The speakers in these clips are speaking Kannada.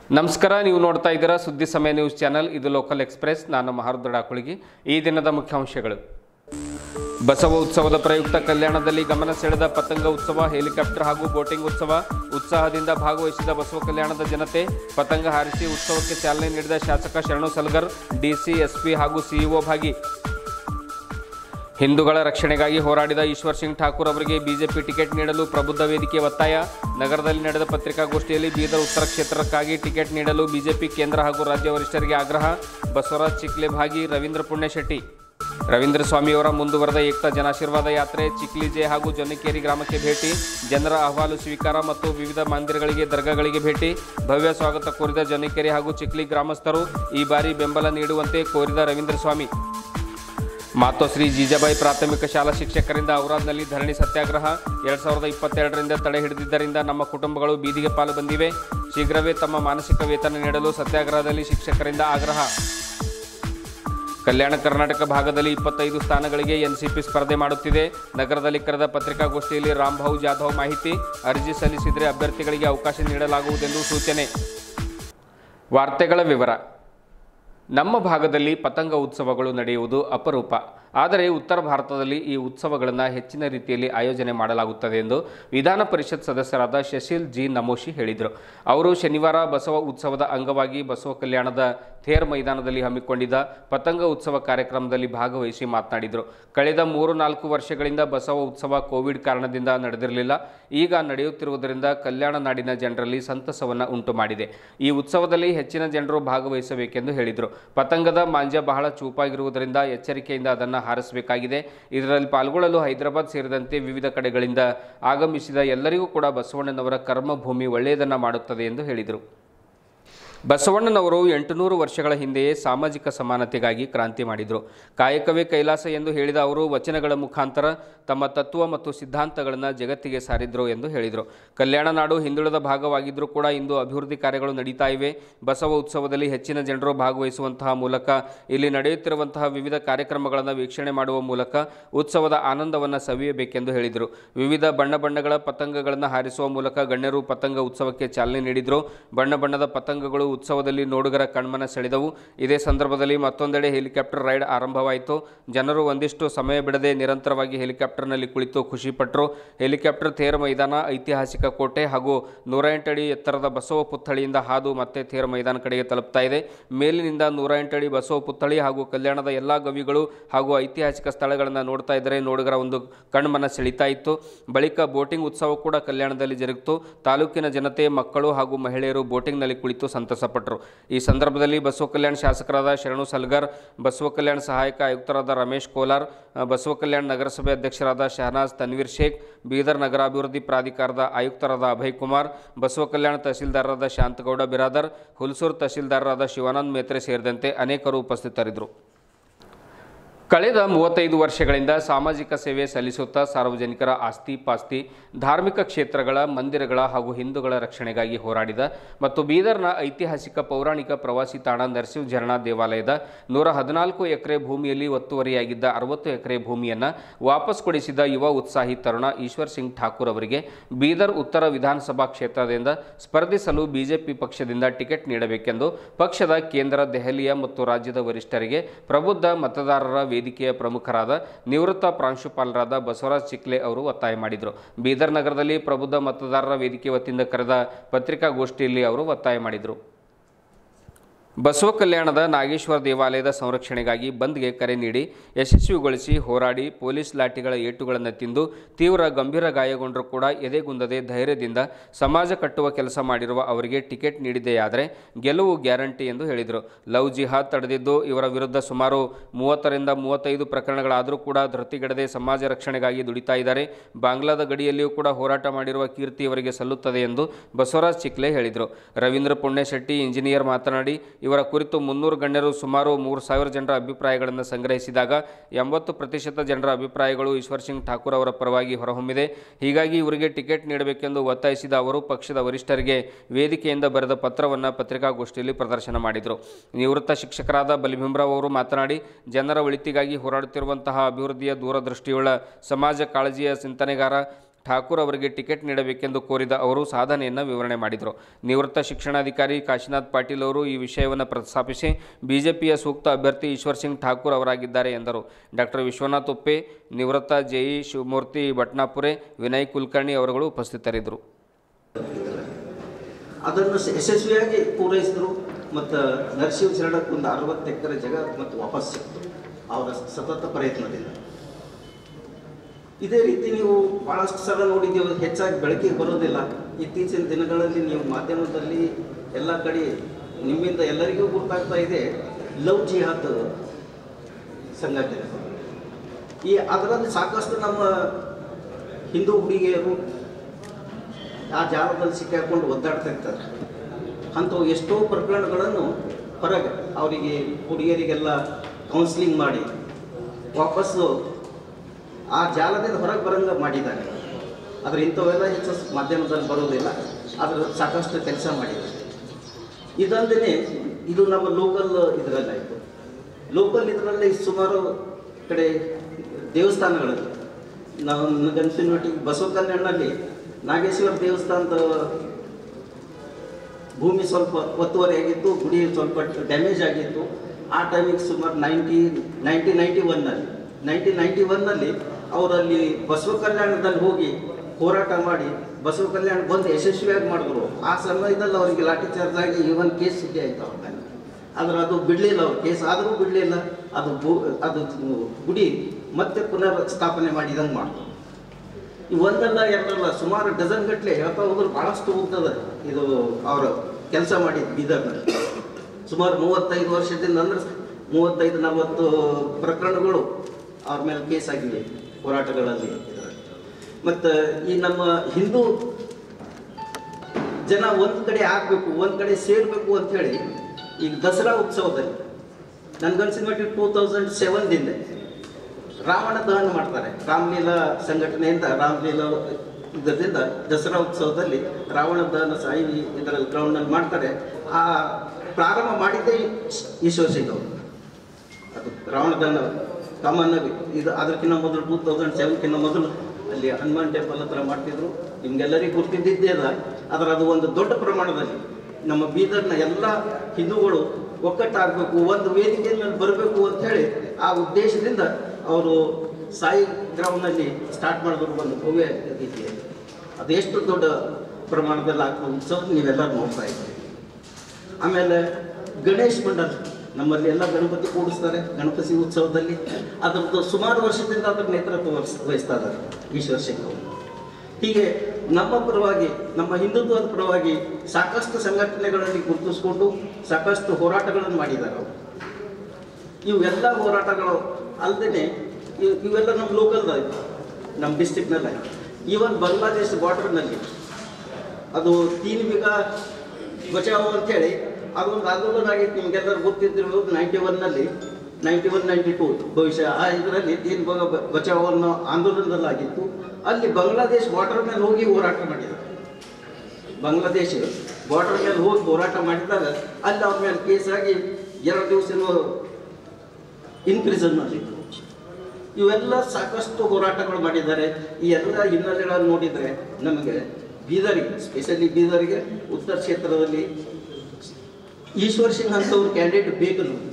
ನಮಸ್ಕಾರ ನೀವು ನೋಡ್ತಾ ಇದ್ದೀರಾ ಸುದ್ದಿ ಸಮಯ ನ್ಯೂಸ್ ಚಾನೆಲ್ ಇದು ಲೋಕಲ್ ಎಕ್ಸ್ಪ್ರೆಸ್ ನಾನು ಮಹಾರುದ್ರ ಡಾಕುಳಿಗಿ ಈ ದಿನದ ಮುಖ್ಯಾಂಶಗಳು ಬಸವ ಉತ್ಸವದ ಪ್ರಯುಕ್ತ ಕಲ್ಯಾಣದಲ್ಲಿ ಗಮನ ಸೆಳೆದ ಪತಂಗ ಉತ್ಸವ ಹೆಲಿಕಾಪ್ಟರ್ ಹಾಗೂ ಬೋಟಿಂಗ್ ಉತ್ಸವ ಉತ್ಸಾಹದಿಂದ ಭಾಗವಹಿಸಿದ ಬಸವ ಕಲ್ಯಾಣದ ಜನತೆ ಪತಂಗ ಹಾರಿಸಿ ಉತ್ಸವಕ್ಕೆ ಚಾಲನೆ ನೀಡಿದ ಶಾಸಕ ಶರಣು ಸಲ್ಗರ್ ಡಿಸಿ ಎಸ್ಪಿ ಹಾಗೂ ಸಿಇಒ ಭಾಗಿ ಹಿಂದೂಗಳ ರಕ್ಷಣೆಗಾಗಿ ಹೋರಾಡಿದ ಈಶ್ವರ್ ಸಿಂಗ್ ಠಾಕೂರ್ ಅವರಿಗೆ ಬಿಜೆಪಿ ಟಿಕೆಟ್ ನೀಡಲು ಪ್ರಬುದ್ಧ ವೇದಿಕೆ ಒತ್ತಾಯ ನಗರದಲ್ಲಿ ನಡೆದ ಪತ್ರಿಕಾಗೋಷ್ಠಿಯಲ್ಲಿ ಬೀದರ್ ಉತ್ತರ ಕ್ಷೇತ್ರಕ್ಕಾಗಿ ಟಿಕೆಟ್ ನೀಡಲು ಬಿಜೆಪಿ ಕೇಂದ್ರ ಹಾಗೂ ರಾಜ್ಯ ವರಿಷ್ಠರಿಗೆ ಆಗ್ರಹ ಬಸವರಾಜ್ ಚಿಕ್ಲೆ ಭಾಗಿ ರವೀಂದ್ರ ಪುಣ್ಯಶೆಟ್ಟಿ ರವೀಂದ್ರ ಸ್ವಾಮಿಯವರ ಮುಂದುವರೆದ ಏಕ್ತಾ ಜನಾಶೀರ್ವಾದ ಯಾತ್ರೆ ಚಿಕ್ಲಿಜೆ ಹಾಗೂ ಜೊನ್ನಿಕೇರಿ ಗ್ರಾಮಕ್ಕೆ ಭೇಟಿ ಜನರ ಅಹವಾಲು ಸ್ವೀಕಾರ ಮತ್ತು ವಿವಿಧ ಮಂದಿರಗಳಿಗೆ ದರ್ಗಾಗಳಿಗೆ ಭೇಟಿ ಭವ್ಯ ಸ್ವಾಗತ ಕೋರಿದ ಜೊನ್ನಿಕೇರಿ ಹಾಗೂ ಚಿಕ್ಲಿ ಗ್ರಾಮಸ್ಥರು ಈ ಬಾರಿ ಬೆಂಬಲ ನೀಡುವಂತೆ ಕೋರಿದ ರವೀಂದ್ರ ಸ್ವಾಮಿ ಮಾತೋಶ್ರೀ ಜೀಜಾಬಾಯಿ ಪ್ರಾಥಮಿಕ ಶಾಲಾ ಶಿಕ್ಷಕರಿಂದ ಔರಾದ್ನಲ್ಲಿ ಧರಣಿ ಸತ್ಯಾಗ್ರಹ ಎರಡ್ ಸಾವಿರದ ಇಪ್ಪತ್ತೆರಡರಿಂದ ತಡೆ ಹಿಡಿದಿದ್ದರಿಂದ ನಮ್ಮ ಕುಟುಂಬಗಳು ಬೀದಿಗೆ ಪಾಲು ಬಂದಿವೆ ಶೀಘ್ರವೇ ತಮ್ಮ ಮಾನಸಿಕ ವೇತನ ನೀಡಲು ಸತ್ಯಾಗ್ರಹದಲ್ಲಿ ಶಿಕ್ಷಕರಿಂದ ಆಗ್ರಹ ಕಲ್ಯಾಣ ಕರ್ನಾಟಕ ಭಾಗದಲ್ಲಿ ಇಪ್ಪತ್ತೈದು ಸ್ಥಾನಗಳಿಗೆ ಎನ್ಸಿಪಿ ಸ್ಪರ್ಧೆ ಮಾಡುತ್ತಿದೆ ನಗರದಲ್ಲಿ ಕರೆದ ಪತ್ರಿಕಾಗೋಷ್ಠಿಯಲ್ಲಿ ರಾಮ್ಭಾವು ಜಾಧವ್ ಮಾಹಿತಿ ಅರ್ಜಿ ಸಲ್ಲಿಸಿದರೆ ಅಭ್ಯರ್ಥಿಗಳಿಗೆ ಅವಕಾಶ ನೀಡಲಾಗುವುದೆಂದು ಸೂಚನೆ ವಾರ್ತೆಗಳ ವಿವರ ನಮ್ಮ ಭಾಗದಲ್ಲಿ ಪತಂಗ ಉತ್ಸವಗಳು ನಡೆಯುವುದು ಅಪರೂಪ ಆದರೆ ಉತ್ತರ ಭಾರತದಲ್ಲಿ ಈ ಉತ್ಸವಗಳನ್ನು ಹೆಚ್ಚಿನ ರೀತಿಯಲ್ಲಿ ಆಯೋಜನೆ ಮಾಡಲಾಗುತ್ತದೆ ಎಂದು ವಿಧಾನ ಪರಿಷತ್ ಸದಸ್ಯರಾದ ಶಶೀಲ್ ಜಿ ನಮೋಶಿ ಹೇಳಿದರು ಅವರು ಶನಿವಾರ ಬಸವ ಉತ್ಸವದ ಅಂಗವಾಗಿ ಬಸವ ಕಲ್ಯಾಣದ ಥೇರ್ ಮೈದಾನದಲ್ಲಿ ಹಮ್ಮಿಕೊಂಡಿದ್ದ ಪತಂಗ ಉತ್ಸವ ಕಾರ್ಯಕ್ರಮದಲ್ಲಿ ಭಾಗವಹಿಸಿ ಮಾತನಾಡಿದರು ಕಳೆದ ಮೂರು ನಾಲ್ಕು ವರ್ಷಗಳಿಂದ ಬಸವ ಉತ್ಸವ ಕೋವಿಡ್ ಕಾರಣದಿಂದ ನಡೆದಿರಲಿಲ್ಲ ಈಗ ನಡೆಯುತ್ತಿರುವುದರಿಂದ ಕಲ್ಯಾಣ ನಾಡಿನ ಜನರಲ್ಲಿ ಸಂತಸವನ್ನು ಉಂಟು ಮಾಡಿದೆ ಈ ಉತ್ಸವದಲ್ಲಿ ಹೆಚ್ಚಿನ ಜನರು ಭಾಗವಹಿಸಬೇಕೆಂದು ಹೇಳಿದರು ಪತಂಗದ ಮಾಂಜ ಬಹಳ ಚೂಪಾಗಿರುವುದರಿಂದ ಎಚ್ಚರಿಕೆಯಿಂದ ಅದನ್ನು ಹಾರಿಸಬೇಕಾಗಿದೆ ಇದರಲ್ಲಿ ಪಾಲ್ಗೊಳ್ಳಲು ಹೈದರಾಬಾದ್ ಸೇರಿದಂತೆ ವಿವಿಧ ಕಡೆಗಳಿಂದ ಆಗಮಿಸಿದ ಎಲ್ಲರಿಗೂ ಕೂಡ ಬಸವಣ್ಣನವರ ಕರ್ಮಭೂಮಿ ಒಳ್ಳೆಯದನ್ನು ಮಾಡುತ್ತದೆ ಎಂದು ಹೇಳಿದರು ಬಸವಣ್ಣನವರು ಎಂಟುನೂರು ವರ್ಷಗಳ ಹಿಂದೆಯೇ ಸಾಮಾಜಿಕ ಸಮಾನತೆಗಾಗಿ ಕ್ರಾಂತಿ ಮಾಡಿದರು ಕಾಯಕವೇ ಕೈಲಾಸ ಎಂದು ಹೇಳಿದ ಅವರು ವಚನಗಳ ಮುಖಾಂತರ ತಮ್ಮ ತತ್ವ ಮತ್ತು ಸಿದ್ಧಾಂತಗಳನ್ನು ಜಗತ್ತಿಗೆ ಸಾರಿದ್ರು ಎಂದು ಹೇಳಿದರು ಕಲ್ಯಾಣ ನಾಡು ಹಿಂದುಳಿದ ಭಾಗವಾಗಿದ್ದರೂ ಕೂಡ ಇಂದು ಅಭಿವೃದ್ಧಿ ಕಾರ್ಯಗಳು ನಡೀತಾ ಇವೆ ಬಸವ ಉತ್ಸವದಲ್ಲಿ ಹೆಚ್ಚಿನ ಜನರು ಭಾಗವಹಿಸುವಂತಹ ಮೂಲಕ ಇಲ್ಲಿ ನಡೆಯುತ್ತಿರುವಂತಹ ವಿವಿಧ ಕಾರ್ಯಕ್ರಮಗಳನ್ನು ವೀಕ್ಷಣೆ ಮಾಡುವ ಮೂಲಕ ಉತ್ಸವದ ಆನಂದವನ್ನು ಸವಿಯಬೇಕೆಂದು ಹೇಳಿದರು ವಿವಿಧ ಬಣ್ಣ ಬಣ್ಣಗಳ ಪತಂಗಗಳನ್ನು ಹಾರಿಸುವ ಮೂಲಕ ಗಣ್ಯರು ಪತಂಗ ಉತ್ಸವಕ್ಕೆ ಚಾಲನೆ ನೀಡಿದರು ಬಣ್ಣ ಬಣ್ಣದ ಪತಂಗಗಳು ಉತ್ಸವದಲ್ಲಿ ನೋಡುಗರ ಕಣ್ಮನ ಸೆಳೆದವು ಇದೇ ಸಂದರ್ಭದಲ್ಲಿ ಮತ್ತೊಂದೆಡೆ ಹೆಲಿಕಾಪ್ಟರ್ ರೈಡ್ ಆರಂಭವಾಯಿತು ಜನರು ಒಂದಿಷ್ಟು ಸಮಯ ಬಿಡದೆ ನಿರಂತರವಾಗಿ ಹೆಲಿಕಾಪ್ಟರ್ನಲ್ಲಿ ಕುಳಿತು ಖುಷಿಪಟ್ಟರು ಹೆಲಿಕಾಪ್ಟರ್ ಥೇರ್ ಮೈದಾನ ಐತಿಹಾಸಿಕ ಕೋಟೆ ಹಾಗೂ ನೂರ ಎಂಟು ಅಡಿ ಎತ್ತರದ ಬಸವ ಪುತ್ಥಳಿಯಿಂದ ಹಾದು ಮತ್ತೆ ಥೇರ್ ಮೈದಾನ ಕಡೆಗೆ ತಲುಪ್ತಾ ಇದೆ ಮೇಲಿನಿಂದ ನೂರ ಎಂಟು ಅಡಿ ಬಸವ ಪುತ್ಥಳಿ ಹಾಗೂ ಕಲ್ಯಾಣದ ಎಲ್ಲ ಗವಿಗಳು ಹಾಗೂ ಐತಿಹಾಸಿಕ ಸ್ಥಳಗಳನ್ನು ನೋಡ್ತಾ ಇದ್ದರೆ ನೋಡುಗರ ಒಂದು ಕಣ್ಮನ ಸೆಳೀತಾ ಇತ್ತು ಬಳಿಕ ಬೋಟಿಂಗ್ ಉತ್ಸವ ಕೂಡ ಕಲ್ಯಾಣದಲ್ಲಿ ಜರುಗಿತು ತಾಲೂಕಿನ ಜನತೆ ಮಕ್ಕಳು ಹಾಗೂ ಮಹಿಳೆಯರು ಬೋಟಿಂಗ್ನಲ್ಲಿ ಕುಳಿತು ಸಂತಸಪಟ್ಟರು ಈ ಸಂದರ್ಭದಲ್ಲಿ ಬಸವ ಕಲ್ಯಾಣ ಶಾಸಕರಾದ ಶರಣು ಸಲ್ಗರ್ ಬಸವ ಕಲ್ಯಾಣ ಸಹಾಯಕ ಆಯುಕ್ತರಾದ ರಮೇಶ್ ಕೋಲಾರ್ ಅ, ಬಸವ ಕಲ್ಯಾಣ ನಗರಸಭೆ ಅಧ್ಯಕ್ಷರಾದ ಶಹನಾಜ್ ತನ್ವೀರ್ ಶೇಖ್ ಬೀದರ್ ನಗರಾಭಿವೃದ್ಧಿ ಪ್ರಾಧಿಕಾರದ ಆಯುಕ್ತರಾದ ಅಭಯ್ ಕುಮಾರ್ ಬಸವ ಕಲ್ಯಾಣ ತಹಸೀಲ್ದಾರರಾದ ಶಾಂತಗೌಡ ಬಿರಾದರ್ ಹುಲ್ಸೂರು ತಹಸೀಲ್ದಾರರಾದ ಶಿವಾನಂದ್ ಮೇತ್ರೆ ಸೇರಿದಂತೆ ಅನೇಕರು ಉಪಸ್ಥಿತರಿದ್ದರು ಕಳೆದ ಮೂವತ್ತೈದು ವರ್ಷಗಳಿಂದ ಸಾಮಾಜಿಕ ಸೇವೆ ಸಲ್ಲಿಸುತ್ತಾ ಸಾರ್ವಜನಿಕರ ಆಸ್ತಿ ಪಾಸ್ತಿ ಧಾರ್ಮಿಕ ಕ್ಷೇತ್ರಗಳ ಮಂದಿರಗಳ ಹಾಗೂ ಹಿಂದೂಗಳ ರಕ್ಷಣೆಗಾಗಿ ಹೋರಾಡಿದ ಮತ್ತು ಬೀದರ್ನ ಐತಿಹಾಸಿಕ ಪೌರಾಣಿಕ ಪ್ರವಾಸಿ ತಾಣ ನರಸಿಂಹ ಝರಣಾ ದೇವಾಲಯದ ನೂರ ಹದಿನಾಲ್ಕು ಎಕರೆ ಭೂಮಿಯಲ್ಲಿ ಒತ್ತುವರಿಯಾಗಿದ್ದ ಅರವತ್ತು ಎಕರೆ ಭೂಮಿಯನ್ನು ವಾಪಸ್ ಕೊಡಿಸಿದ ಯುವ ಉತ್ಸಾಹಿ ತರುಣ ಈಶ್ವರ್ ಸಿಂಗ್ ಠಾಕೂರ್ ಅವರಿಗೆ ಬೀದರ್ ಉತ್ತರ ವಿಧಾನಸಭಾ ಕ್ಷೇತ್ರದಿಂದ ಸ್ಪರ್ಧಿಸಲು ಬಿಜೆಪಿ ಪಕ್ಷದಿಂದ ಟಿಕೆಟ್ ನೀಡಬೇಕೆಂದು ಪಕ್ಷದ ಕೇಂದ್ರ ದೆಹಲಿಯ ಮತ್ತು ರಾಜ್ಯದ ವರಿಷ್ಠರಿಗೆ ಪ್ರಬುದ್ಧ ಮತದಾರರ ವೇದಿಕೆಯ ಪ್ರಮುಖರಾದ ನಿವೃತ್ತ ಪ್ರಾಂಶುಪಾಲರಾದ ಬಸವರಾಜ್ ಚಿಕ್ಲೆ ಅವರು ಒತ್ತಾಯ ಮಾಡಿದರು ಬೀದರ್ ನಗರದಲ್ಲಿ ಪ್ರಬುದ್ಧ ಮತದಾರರ ವೇದಿಕೆ ವತಿಯಿಂದ ಕರೆದ ಪತ್ರಿಕಾಗೋಷ್ಠಿಯಲ್ಲಿ ಅವರು ಒತ್ತಾಯ ಮಾಡಿದರು ಬಸವ ಕಲ್ಯಾಣದ ನಾಗೇಶ್ವರ ದೇವಾಲಯದ ಸಂರಕ್ಷಣೆಗಾಗಿ ಬಂದ್ಗೆ ಕರೆ ನೀಡಿ ಯಶಸ್ವಿಗೊಳಿಸಿ ಹೋರಾಡಿ ಪೊಲೀಸ್ ಲಾಠಿಗಳ ಏಟುಗಳನ್ನು ತಿಂದು ತೀವ್ರ ಗಂಭೀರ ಗಾಯಗೊಂಡರೂ ಕೂಡ ಎದೆಗುಂದದೆ ಧೈರ್ಯದಿಂದ ಸಮಾಜ ಕಟ್ಟುವ ಕೆಲಸ ಮಾಡಿರುವ ಅವರಿಗೆ ಟಿಕೆಟ್ ನೀಡಿದೆಯಾದರೆ ಗೆಲುವು ಗ್ಯಾರಂಟಿ ಎಂದು ಹೇಳಿದರು ಲವ್ ಜಿಹಾದ್ ತಡೆದಿದ್ದು ಇವರ ವಿರುದ್ಧ ಸುಮಾರು ಮೂವತ್ತರಿಂದ ಮೂವತ್ತೈದು ಪ್ರಕರಣಗಳಾದರೂ ಕೂಡ ಧೃತಿಗೆಡದೆ ಸಮಾಜ ರಕ್ಷಣೆಗಾಗಿ ದುಡಿತಾ ಇದ್ದಾರೆ ಬಾಂಗ್ಲಾದ ಗಡಿಯಲ್ಲಿಯೂ ಕೂಡ ಹೋರಾಟ ಮಾಡಿರುವ ಕೀರ್ತಿ ಇವರಿಗೆ ಸಲ್ಲುತ್ತದೆ ಎಂದು ಬಸವರಾಜ್ ಚಿಕ್ಲೆ ಹೇಳಿದರು ರವೀಂದ್ರ ಪುಣ್ಯಶೆಟ್ಟಿ ಇಂಜಿನಿಯರ್ ಮಾತನಾಡಿ ಇವರ ಕುರಿತು ಮುನ್ನೂರು ಗಣ್ಯರು ಸುಮಾರು ಮೂರು ಸಾವಿರ ಜನರ ಅಭಿಪ್ರಾಯಗಳನ್ನು ಸಂಗ್ರಹಿಸಿದಾಗ ಎಂಬತ್ತು ಪ್ರತಿಶತ ಜನರ ಅಭಿಪ್ರಾಯಗಳು ಈಶ್ವರ್ ಸಿಂಗ್ ಠಾಕೂರ್ ಅವರ ಪರವಾಗಿ ಹೊರಹೊಮ್ಮಿದೆ ಹೀಗಾಗಿ ಇವರಿಗೆ ಟಿಕೆಟ್ ನೀಡಬೇಕೆಂದು ಒತ್ತಾಯಿಸಿದ ಅವರು ಪಕ್ಷದ ವರಿಷ್ಠರಿಗೆ ವೇದಿಕೆಯಿಂದ ಬರೆದ ಪತ್ರವನ್ನು ಪತ್ರಿಕಾಗೋಷ್ಠಿಯಲ್ಲಿ ಪ್ರದರ್ಶನ ಮಾಡಿದರು ನಿವೃತ್ತ ಶಿಕ್ಷಕರಾದ ಬಲಿಭೀಮರಾವ್ ಅವರು ಮಾತನಾಡಿ ಜನರ ಒಳಿತಿಗಾಗಿ ಹೋರಾಡುತ್ತಿರುವಂತಹ ಅಭಿವೃದ್ಧಿಯ ದೂರದೃಷ್ಟಿಯುಳ್ಳ ಸಮಾಜ ಕಾಳಜಿಯ ಚಿಂತನೆಗಾರ ಠಾಕೂರ್ ಅವರಿಗೆ ಟಿಕೆಟ್ ನೀಡಬೇಕೆಂದು ಕೋರಿದ ಅವರು ಸಾಧನೆಯನ್ನು ವಿವರಣೆ ಮಾಡಿದರು ನಿವೃತ್ತ ಶಿಕ್ಷಣಾಧಿಕಾರಿ ಕಾಶಿನಾಥ್ ಪಾಟೀಲ್ ಅವರು ಈ ವಿಷಯವನ್ನು ಪ್ರಸ್ತಾಪಿಸಿ ಬಿಜೆಪಿಯ ಸೂಕ್ತ ಅಭ್ಯರ್ಥಿ ಈಶ್ವರ್ ಸಿಂಗ್ ಠಾಕೂರ್ ಅವರಾಗಿದ್ದಾರೆ ಎಂದರು ಡಾಕ್ಟರ್ ವಿಶ್ವನಾಥ್ ಉಪ್ಪೆ ನಿವೃತ್ತ ಜೆಇ ಶಿವಮೂರ್ತಿ ಭಟ್ನಾಪುರೆ ವಿನಯ್ ಕುಲಕರ್ಣಿ ಅವರುಗಳು ಉಪಸ್ಥಿತರಿದ್ದರು ಅದನ್ನು ಸ- ಯಶಸ್ವಿಯಾಗಿ ಪೂರೈಸಿದ್ರು ಮತ್ತು ನರಸಿಂಹ ಶರಣಕ್ಕೆ ಒಂದು ಅರವತ್ತು ಎಕರೆ ಜಾಗ ಮತ್ತು ವಾಪಸ್ ಸಿಕ್ತು ಅವರ ಸತತ ಪ್ರಯತ್ನದಿಂದ ಇದೇ ರೀತಿ ನೀವು ಭಾಳಷ್ಟು ಸಲ ನೋಡಿದ್ದೀವಿ ಹೆಚ್ಚಾಗಿ ಬೆಳಕಿಗೆ ಬರೋದಿಲ್ಲ ಇತ್ತೀಚಿನ ದಿನಗಳಲ್ಲಿ ನೀವು ಮಾಧ್ಯಮದಲ್ಲಿ ಎಲ್ಲ ಕಡೆ ನಿಮ್ಮಿಂದ ಎಲ್ಲರಿಗೂ ಗೊತ್ತಾಗ್ತಾ ಇದೆ ಲವ್ ಜಿಹಾದ್ ಸಂಘಟನೆ ಈ ಅದರಲ್ಲಿ ಸಾಕಷ್ಟು ನಮ್ಮ ಹಿಂದೂ ಹುಡುಗಿಯರು ಆ ಜಾಲದಲ್ಲಿ ಸಿಕ್ಕಾಕೊಂಡು ಒದ್ದಾಡ್ತಾ ಇರ್ತಾರೆ ಅಂಥವು ಎಷ್ಟೋ ಪ್ರಕರಣಗಳನ್ನು ಹೊರಗೆ ಅವರಿಗೆ ಹುಡುಗಿಯರಿಗೆಲ್ಲ ಕೌನ್ಸಿಲಿಂಗ್ ಮಾಡಿ ವಾಪಸ್ಸು ಆ ಜಾಲದಿಂದ ಹೊರಗೆ ಬರಂಗೆ ಮಾಡಿದ್ದಾರೆ ಆದರೆ ಇಂಥವೆಲ್ಲ ಹೆಚ್ಚು ಮಾಧ್ಯಮದಲ್ಲಿ ಬರೋದಿಲ್ಲ ಆದರೆ ಸಾಕಷ್ಟು ಕೆಲಸ ಮಾಡಿದ್ದಾರೆ ಇದಲ್ಲದೆ ಇದು ನಮ್ಮ ಲೋಕಲ್ ಇದರಲ್ಲಾಯಿತು ಲೋಕಲ್ ಇದರಲ್ಲಿ ಸುಮಾರು ಕಡೆ ದೇವಸ್ಥಾನಗಳಲ್ಲಿ ನಾವು ನನಗನ್ಸಿನ ಮಟ್ಟಿಗೆ ಬಸವ ಕಲ್ಯಾಣಲ್ಲಿ ನಾಗೇಶ್ವರ ದೇವಸ್ಥಾನದ ಭೂಮಿ ಸ್ವಲ್ಪ ಒತ್ತುವರಿ ಆಗಿತ್ತು ಗುಡಿ ಸ್ವಲ್ಪ ಡ್ಯಾಮೇಜ್ ಆಗಿತ್ತು ಆ ಟೈಮಿಗೆ ಸುಮಾರು ನೈಂಟಿ ನೈಂಟಿ ನೈಂಟಿ ಒನ್ನಲ್ಲಿ ನೈನ್ಟೀನ್ ನೈಂಟಿ ಒನ್ನಲ್ಲಿ ಅವರಲ್ಲಿ ಬಸವ ಕಲ್ಯಾಣದಲ್ಲಿ ಹೋಗಿ ಹೋರಾಟ ಮಾಡಿ ಬಸವ ಕಲ್ಯಾಣ ಬಂದು ಯಶಸ್ವಿಯಾಗಿ ಮಾಡಿದ್ರು ಆ ಸಮಯದಲ್ಲಿ ಅವರಿಗೆ ಲಾಠಿ ಚಾರ್ಜ್ ಆಗಿ ಈವನ್ ಕೇಸ್ ಸಿಟಿ ಆಯ್ತು ಅವ್ರ ಮೇಲೆ ಆದ್ರೆ ಅದು ಬಿಡಲಿಲ್ಲ ಅವ್ರು ಕೇಸ್ ಆದರೂ ಬಿಡಲಿಲ್ಲ ಅದು ಭೂ ಅದು ಗುಡಿ ಮತ್ತೆ ಪುನರ್ ಸ್ಥಾಪನೆ ಮಾಡಿದಂಗೆ ಮಾಡಿದ್ರು ಈ ಒಂದಲ್ಲ ಎರಡಲ್ಲ ಸುಮಾರು ಡಜನ್ ಗಟ್ಟಲೆ ಹೇಳ್ತಾ ಹೋದ್ರೆ ಭಾಳಷ್ಟು ಉದ್ದದ ಇದು ಅವರು ಕೆಲಸ ಮಾಡಿದ್ದು ಬೀದರ್ನಲ್ಲಿ ಸುಮಾರು ಮೂವತ್ತೈದು ವರ್ಷದಿಂದ ಅಂದ್ರೆ ಮೂವತ್ತೈದು ನಲವತ್ತು ಪ್ರಕರಣಗಳು ಅವ್ರ ಮೇಲೆ ಕೇಸ್ ಆಗಿವೆ ಹೋರಾಟಗಳಲ್ಲಿ ಮತ್ತು ಈ ನಮ್ಮ ಹಿಂದೂ ಜನ ಒಂದು ಕಡೆ ಆಗಬೇಕು ಒಂದು ಕಡೆ ಸೇರಬೇಕು ಅಂಥೇಳಿ ಈಗ ದಸರಾ ಉತ್ಸವದಲ್ಲಿ ನನಗನ್ಸಿದ ಮಟ್ಟಿಗೆ ಟೂ ತೌಸಂಡ್ ಸೆವೆನ್ದಿಂದ ರಾವಣ ದಹನ ಮಾಡ್ತಾರೆ ರಾಮಲೀಲಾ ಸಂಘಟನೆಯಿಂದ ರಾಮಲೀಲಾ ಇದರಿಂದ ದಸರಾ ಉತ್ಸವದಲ್ಲಿ ರಾವಣ ದಹನ ಸಾಯಿ ಇದರಲ್ಲಿ ಗ್ರೌಂಡ್ನಲ್ಲಿ ಮಾಡ್ತಾರೆ ಆ ಪ್ರಾರಂಭ ಮಾಡಿದ್ದೇ ಈಶ್ವರ್ ಸಿಂಗ್ ಅವರು ಅದು ರಾವಣ ದಹನ ಕಾಮನ್ ಆಗಿ ಇದು ಅದಕ್ಕಿಂತ ಮೊದಲು ಟೂ ತೌಸಂಡ್ ಸೆವೆನ್ಕಿಂತ ಮೊದಲು ಅಲ್ಲಿ ಹನುಮಾನ್ ಟೆಂಪಲ್ ಹತ್ರ ಮಾಡ್ತಿದ್ರು ನಿಮ್ಗೆಲ್ಲರಿಗೂ ಗುರ್ತಿದ್ದಿದ್ದೇ ಅದ ಆದರೆ ಅದು ಒಂದು ದೊಡ್ಡ ಪ್ರಮಾಣದಲ್ಲಿ ನಮ್ಮ ಬೀದರ್ನ ಎಲ್ಲ ಹಿಂದೂಗಳು ಒಕ್ಕಟ್ಟಾಗಬೇಕು ಒಂದು ವೇದಿಕೆ ಮೇಲೆ ಬರಬೇಕು ಅಂತ ಹೇಳಿ ಆ ಉದ್ದೇಶದಿಂದ ಅವರು ಸಾಯಿ ಗ್ರೌಂಡ್ನಲ್ಲಿ ಸ್ಟಾರ್ಟ್ ಮಾಡಿದ್ರು ಒಂದು ಭವ್ಯ ರೀತಿಯಲ್ಲಿ ಅದು ಎಷ್ಟು ದೊಡ್ಡ ಪ್ರಮಾಣದಲ್ಲಿ ಆಗ್ತದೆ ಉತ್ಸವ ನೀವೆಲ್ಲರೂ ನೋಡ್ತಾ ಇದ್ದೀರಿ ಆಮೇಲೆ ಗಣೇಶ್ ಮಂಡಲ್ ನಮ್ಮಲ್ಲಿ ಎಲ್ಲ ಗಣಪತಿ ಕೂಡಿಸ್ತಾರೆ ಗಣಪತಿ ಉತ್ಸವದಲ್ಲಿ ಅದರದ್ದು ಸುಮಾರು ವರ್ಷದಿಂದ ಅದರ ನೇತೃತ್ವ ವಹಿಸ್- ವಹಿಸ್ತಾ ಇದ್ದಾರೆ ಈಶ್ವರ್ ಸಿಂಗ್ ಅವರು ಹೀಗೆ ನಮ್ಮ ಪರವಾಗಿ ನಮ್ಮ ಹಿಂದುತ್ವದ ಪರವಾಗಿ ಸಾಕಷ್ಟು ಸಂಘಟನೆಗಳಲ್ಲಿ ಗುರುತಿಸ್ಕೊಂಡು ಸಾಕಷ್ಟು ಹೋರಾಟಗಳನ್ನು ಮಾಡಿದ್ದಾರೆ ಅವರು ಇವೆಲ್ಲ ಹೋರಾಟಗಳು ಅಲ್ಲದೆ ಇವೆಲ್ಲ ನಮ್ಮ ಲೋಕಲ್ದಾಯ್ತು ನಮ್ಮ ಡಿಸ್ಟಿಕ್ನಲ್ಲಿ ಈವನ್ ಬಾಂಗ್ಲಾದೇಶ ಬಾರ್ಡರ್ನಲ್ಲಿ ಅದು ತೀನ್ ಬಿಗ ಬಚಾವ್ ಅಂತೇಳಿ ಅದೊಂದು ಆಂದೋಲನ ಆಗಿತ್ತು ನಿಮಗೆಲ್ಲರೂ ಗೊತ್ತಿದ್ದಿರ್ಬೋದು ನೈಂಟಿ ಒನ್ನಲ್ಲಿ ನೈಂಟಿ ಒನ್ ನೈಂಟಿ ಟೂ ಬಹುಶಃ ಆ ಇದರಲ್ಲಿ ತೀನ್ ಬಿಗ ಬಚಾವ್ ಅನ್ನೋ ಆಂದೋಲನದಲ್ಲಿ ಆಗಿತ್ತು ಅಲ್ಲಿ ಬಾಂಗ್ಲಾದೇಶ್ ಬಾರ್ಡರ್ ಮೇಲೆ ಹೋಗಿ ಹೋರಾಟ ಮಾಡಿದರು ಬಾಂಗ್ಲಾದೇಶ ಬಾರ್ಡರ್ ಮೇಲೆ ಹೋಗಿ ಹೋರಾಟ ಮಾಡಿದಾಗ ಅಲ್ಲಿ ಅವ್ರ ಮೇಲೆ ಕೇಸ್ ಆಗಿ ಎರಡು ದಿವಸ ಇನ್ಪ್ರಿಸನ್ ಮಾಡಿದ್ರು ಇವೆಲ್ಲ ಸಾಕಷ್ಟು ಹೋರಾಟಗಳು ಮಾಡಿದ್ದಾರೆ ಈ ಎಲ್ಲ ಹಿನ್ನೆಲೆಗಳನ್ನು ನೋಡಿದರೆ ನಮಗೆ ಬೀದರಿಗೆ ಸ್ಪೆಷಲಿ ಬೀದರಿಗೆ ಉತ್ತರ ಕ್ಷೇತ್ರದಲ್ಲಿ ಈಶ್ವರ್ ಸಿಂಗ್ ಅಂತವ್ರು ಕ್ಯಾಂಡಿಡೇಟ್ ಬೇಕು ನಮ್ಗೆ.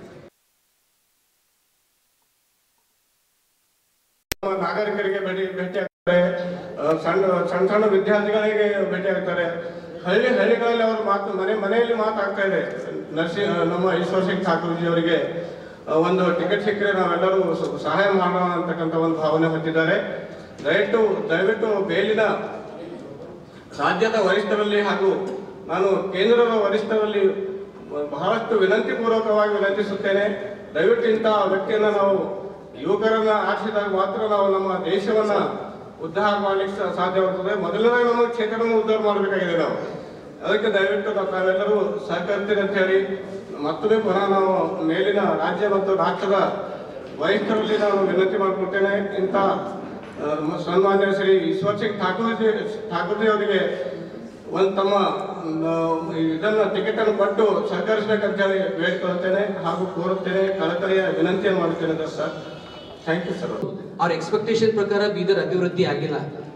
ನಮ್ಮ ನಾಗರಿಕರಿಗೆ ಭೇಟಿ ಭೇಟಿ ಆಗ್ತಾರೆ ಆ, ಸಣ್ಣ ಸಣ್ಣ ಸಣ್ಣ ವಿದ್ಯಾರ್ಥಿಗಳಿಗೆ ಭೇಟಿ ಆಗ್ತಾರೆ ಹಳ್ಳಿ ಹಳ್ಳಿಗಳಲ್ಲಿ ಅವರು ಮಾತು ಮನೆ ಮನೆಯಲ್ಲಿ ಮಾತಾಡ್ತಾ ಇದೆ ನರ್ಸಿ ಆ, ನಮ್ಮ ಈಶ್ವರ್ ಸಿಂಗ್ ಠಾಕೂರ್ಜಿ ಅವರಿಗೆ ಆ, ಒಂದು ಟಿಕೆಟ್ ಸಿಕ್ಕರೆ ನಾವೆಲ್ಲರೂ ಸ- ಸಹಾಯ ಮಾಡೋಣ ಅಂತಕ್ಕಂಥ ಒಂದು ಭಾವನೆ ಹೊಂದಿದ್ದಾರೆ ದಯವಿಟ್ಟು ದಯವಿಟ್ಟು ಮೇಲಿನ ರಾಜ್ಯದ ವರಿಷ್ಠರಲ್ಲಿ ಹಾಗೂ ನಾನು ಕೇಂದ್ರದ ವರಿಷ್ಠರಲ್ಲಿ ಬಹಳಷ್ಟು ವಿನಂತಿ ಪೂರ್ವಕವಾಗಿ ವಿನಂತಿಸುತ್ತೇನೆ ದಯವಿಟ್ಟು ಇಂತಹ ವ್ಯಕ್ತಿಯನ್ನ ನಾವು ಯುವಕರನ್ನ ಆರಿಸಿದಾಗ ಮಾತ್ರ ನಾವು ನಮ್ಮ ದೇಶವನ್ನ ಉದ್ಧಾರ ಮಾಡ್ಲಿಕ್ಕೆ ಸಾ- ಸಾಧ್ಯವಾಗ್ತದೆ ಮೊದಲನೇದಾಗಿ ನಮ್ಮ ಕ್ಷೇತ್ರವನ್ನು ಉದ್ಧಾರ ಮಾಡಬೇಕಾಗಿದೆ ನಾವು ಅದಕ್ಕೆ ದಯವಿಟ್ಟು ನಾವು ತಾವೆಲ್ಲರೂ ಸಹಕರಿಸ್ತೀರಿ ಅಂತ ಹೇಳಿ ಮತ್ತೊಮ್ಮೆ ಪುನಃ ನಾವು ಮೇಲಿನ ರಾಜ್ಯ ಮತ್ತು ರಾಷ್ಟ್ರದ ವರಿಷ್ಠರಲ್ಲಿ ನಾನು ವಿನಂತಿ ಮಾಡಿಕೊಡ್ತೇನೆ ಇಂಥ ಆ, ಮ- ಸನ್ಮಾನ್ಯ ಶ್ರೀ ಈಶ್ವರ್ ಸಿಂಗ್ ಠಾಕೂರ್ಜಿ ಠಾಕೂರ್ಜಿ ಅವರಿಗೆ ಒಂದು ತಮ್ಮ ಆ, ಇದನ್ನ ಟಿಕೆಟ್ ಅನ್ನು ಕೊಟ್ಟು ಸಹಕರಿಸಬೇಕಂತ ಹೇಳಿ ಬೇಡ್ಕೊಳ್ತೇನೆ ಹಾಗೂ ಕೋರುತ್ತೇನೆ ಕಳಕಳಿಯ ವಿನಂತಿಯನ್ನು ಮಾಡುತ್ತೇನೆ ಸರ್ ಥ್ಯಾಂಕ್ ಯು ಸರ್ ಅವ್ರ ಎಕ್ಸ್ಪೆಕ್ಟೇಷನ್ ಪ್ರಕಾರ ಬೀದರ್ ಅಭಿವೃದ್ಧಿ ಆಗಿಲ್ಲ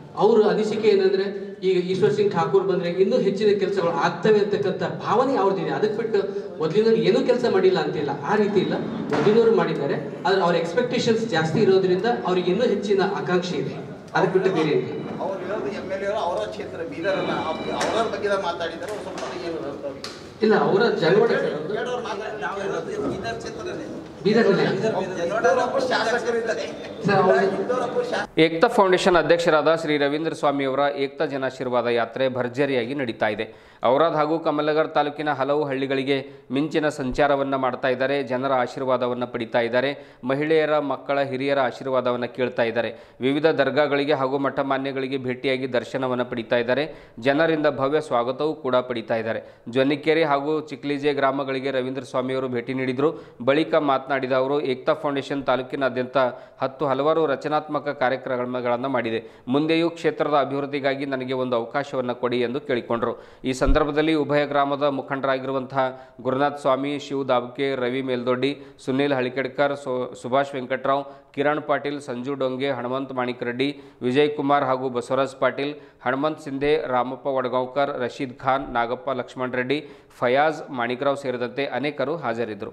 ಅವ್ರ ಅನಿಸಿಕೆ ಏನಂದ್ರೆ ಈಗ ಈಶ್ವರ್ ಸಿಂಗ್ ಠಾಕೂರ್ ಬಂದ್ರೆ ಇನ್ನೂ ಹೆಚ್ಚಿನ ಕೆಲಸಗಳು ಆಗ್ತವೆ ಅಂತಕ್ಕಂಥ ಭಾವನೆ ಅವ್ರದ್ದಿದೆ ಅದಕ್ಕೆ ಬಿಟ್ಟು ಮೊದಲಿನವ್ರು ಏನೂ ಕೆಲಸ ಮಾಡಿಲ್ಲ ಅಂತಿಲ್ಲ ಆ ರೀತಿ ಇಲ್ಲ ಮೊದಲಿನವರು ಮಾಡಿದ್ದಾರೆ ಆದ್ರೆ ಅವ್ರ ಎಕ್ಸ್ಪೆಕ್ಟೇಷನ್ಸ್ ಜಾಸ್ತಿ ಇರೋದ್ರಿಂದ ಅವ್ರಿಗೆ ಇನ್ನೂ ಹೆಚ್ಚಿನ ಆಕಾಂಕ್ಷೆ ಇದೆ ಅದಕ್ಕೆ ಬಿಟ್ಟು ಬೇರೆ ಏನಿಲ್ಲ ಅವ್ರು ಇರೋದು ಎಮ್ ಎಲ್ ಎ ಅವರ ಕ್ಷೇತ್ರ ಬೀದರನ್ನ ಅವರ ಬಗ್ಗೆ ಮಾತಾಡಿದ್ದಾರೆ ಅವ್ರು ಸ್ವಲ್ಪ ಏನು ಇಲ್ಲ ಅವರ ಜನವಡ ಸರ್ ಅವ್ರ್ದು. ಬೇಡವ್ರು ಮಾತಾಡಿ ನಾವು ಇರೋದು ಬೀದರ್ ಕ್ಷೇತ್ರದಲ್ಲಿ ಬೀದರ್ನಲ್ಲಿ ಇನ್ನೂರೊಬ್ಬರು ಶಾಸಕರಿದ್ದಾರೆ ಸರ್ ಅವ್ರು ಇನ್ನೂರೊಬ್ಬರು ಶಾಸಕ ಏಕ್ತಾ ಫೌಂಡೇಶನ್ ಅಧ್ಯಕ್ಷರಾದ ಶ್ರೀ ರವೀಂದ್ರ ಸ್ವಾಮಿಯವರ ಏಕ್ತಾ ಜನಾಶೀರ್ವಾದ ಯಾತ್ರೆ ಭರ್ಜರಿಯಾಗಿ ನಡೀತಾ ಇದೆ ಔರಾದ್ ಹಾಗೂ ಕಮಲಗರ್ ತಾಲೂಕಿನ ಹಲವು ಹಳ್ಳಿಗಳಿಗೆ ಮಿಂಚಿನ ಸಂಚಾರವನ್ನು ಮಾಡ್ತಾ ಇದ್ದಾರೆ ಜನರ ಆಶೀರ್ವಾದವನ್ನು ಪಡಿತಾ ಇದ್ದಾರೆ ಮಹಿಳೆಯರ ಮಕ್ಕಳ ಹಿರಿಯರ ಆಶೀರ್ವಾದವನ್ನು ಕೇಳ್ತಾ ಇದ್ದಾರೆ ವಿವಿಧ ದರ್ಗಾಗಳಿಗೆ ಹಾಗೂ ಮಠ ಮಾನ್ಯಗಳಿಗೆ ಭೇಟಿಯಾಗಿ ದರ್ಶನವನ್ನು ಪಡಿತಾ ಇದ್ದಾರೆ ಜನರಿಂದ ಭವ್ಯ ಸ್ವಾಗತವೂ ಕೂಡ ಪಡಿತಾ ಇದ್ದಾರೆ ಜೊನ್ನಿಕೆರೆ ಹಾಗೂ ಚಿಕ್ಲಿಜೆ ಗ್ರಾಮಗಳಿಗೆ ರವೀಂದ್ರ ಸ್ವಾಮಿಯವರು ಭೇಟಿ ನೀಡಿದರು ಬಳಿಕ ಮಾತನಾಡಿದ ಅವರು ಏಕ್ತಾ ಫೌಂಡೇಶನ್ ತಾಲೂಕಿನಾದ್ಯಂತ ಹತ್ತು ಹಲವಾರು ರಚನಾತ್ಮಕ ಕಾರ್ಯಕ್ರಮಗಳನ್ನು ಮಾಡಿದೆ ಮುಂದೆಯೂ ಕ್ಷೇತ್ರದ ಅಭಿವೃದ್ಧಿಗಾಗಿ ನನಗೆ ಒಂದು ಅವಕಾಶವನ್ನು ಕೊಡಿ ಎಂದು ಕೇಳಿಕೊಂಡರು ಈ ಸಂದರ್ಭದಲ್ಲಿ ಉಭಯ ಗ್ರಾಮದ ಮುಖಂಡರಾಗಿರುವಂತಹ ಗುರುನಾಥ್ ಸ್ವಾಮಿ ಶಿವ್ ದಾಬ್ಕೆ ರವಿ ಮೇಲ್ದೊಡ್ಡಿ ಸುನೀಲ್ ಹಳಿಕೆಡ್ಕರ್ ಸು ಸುಭಾಷ್ ವೆಂಕಟರಾವ್ ಕಿರಣ್ ಪಾಟೀಲ್ ಸಂಜು ಡೊಂಗೆ ಹನುಮಂತ್ ಮಾಣಿಕ್ ರೆಡ್ಡಿ ವಿಜಯ್ ಕುಮಾರ್ ಹಾಗೂ ಬಸವರಾಜ್ ಪಾಟೀಲ್ ಹನುಮಂತ್ ಸಿಂಧೆ ರಾಮಪ್ಪ ವಡಗಾಂವ್ಕರ್ ರಶೀದ್ ಖಾನ್ ನಾಗಪ್ಪ ಲಕ್ಷ್ಮಣ್ ರೆಡ್ಡಿ ಫಯಾಜ್ ಮಾಣಿಕ್ರಾವ್ ಸೇರಿದಂತೆ ಅನೇಕರು ಹಾಜರಿದ್ದರು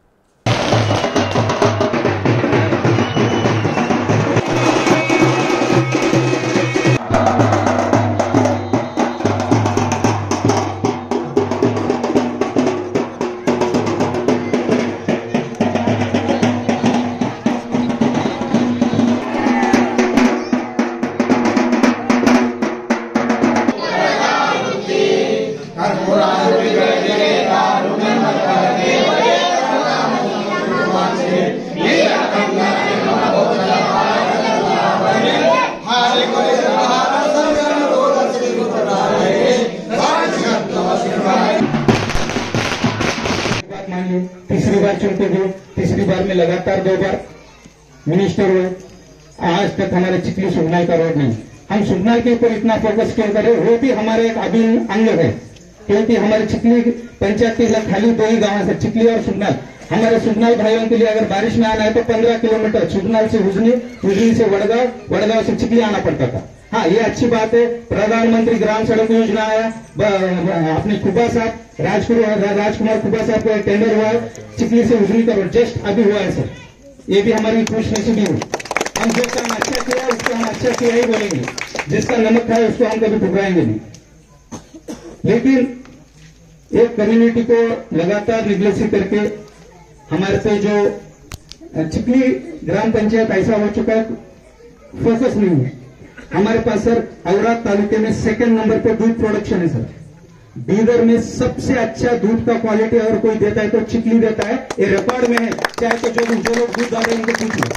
बात मान ली तीसरी बार चुनते हुए तीसरी बार में लगातार दो बार मिनिस्टर हुए आज तक हमारे चिकली सुगनाई का रोड नहीं हम सुगनाई के ऊपर इतना फोकस क्यों करें वो भी हमारे एक अभिन्न अंग है क्योंकि हमारे चिकली पंचायत के इलाके खाली दो ही गांव है चिकली और सुगनाल हमारे सुगनाल भाइयों के लिए अगर बारिश में आना है तो पंद्रह किलोमीटर सुगनाल से हुजनी हुजनी से वड़गांव वड़गांव से चिकली आना पड़ता था हाँ ये अच्छी बात है प्रधानमंत्री ग्राम सड़क योजना आया ब- ब- अपने कुबा साहब राजकुमार रा- राजकुमार कुबा साहब का टेंडर हुआ है चिकली से हुजनी का रोड जस्ट अभी हुआ है सर ये भी हमारी खुश नसीबी हुई हम जो काम अच्छा किया उसको हम अच्छा किया ही बोलेंगे जिसका नमक खाए उसको हम कभी ठुकराएंगे नहीं लेकिन एक कम्युनिटी को लगातार निगलेसी करके हमारे पे जो अ, चिकली ग्राम पंचायत ऐसा हो चुका है फोकस नहीं है हमारे पास सर औरात तालुके में सेकंड नंबर पे दूध प्रोडक्शन है सर बीदर में सबसे अच्छा दूध का क्वालिटी अगर कोई देता है तो चिकली देता है ये रिकॉर्ड में है चाहे तो जो जो लोग दूध डाल रहे हैं उनको पूछ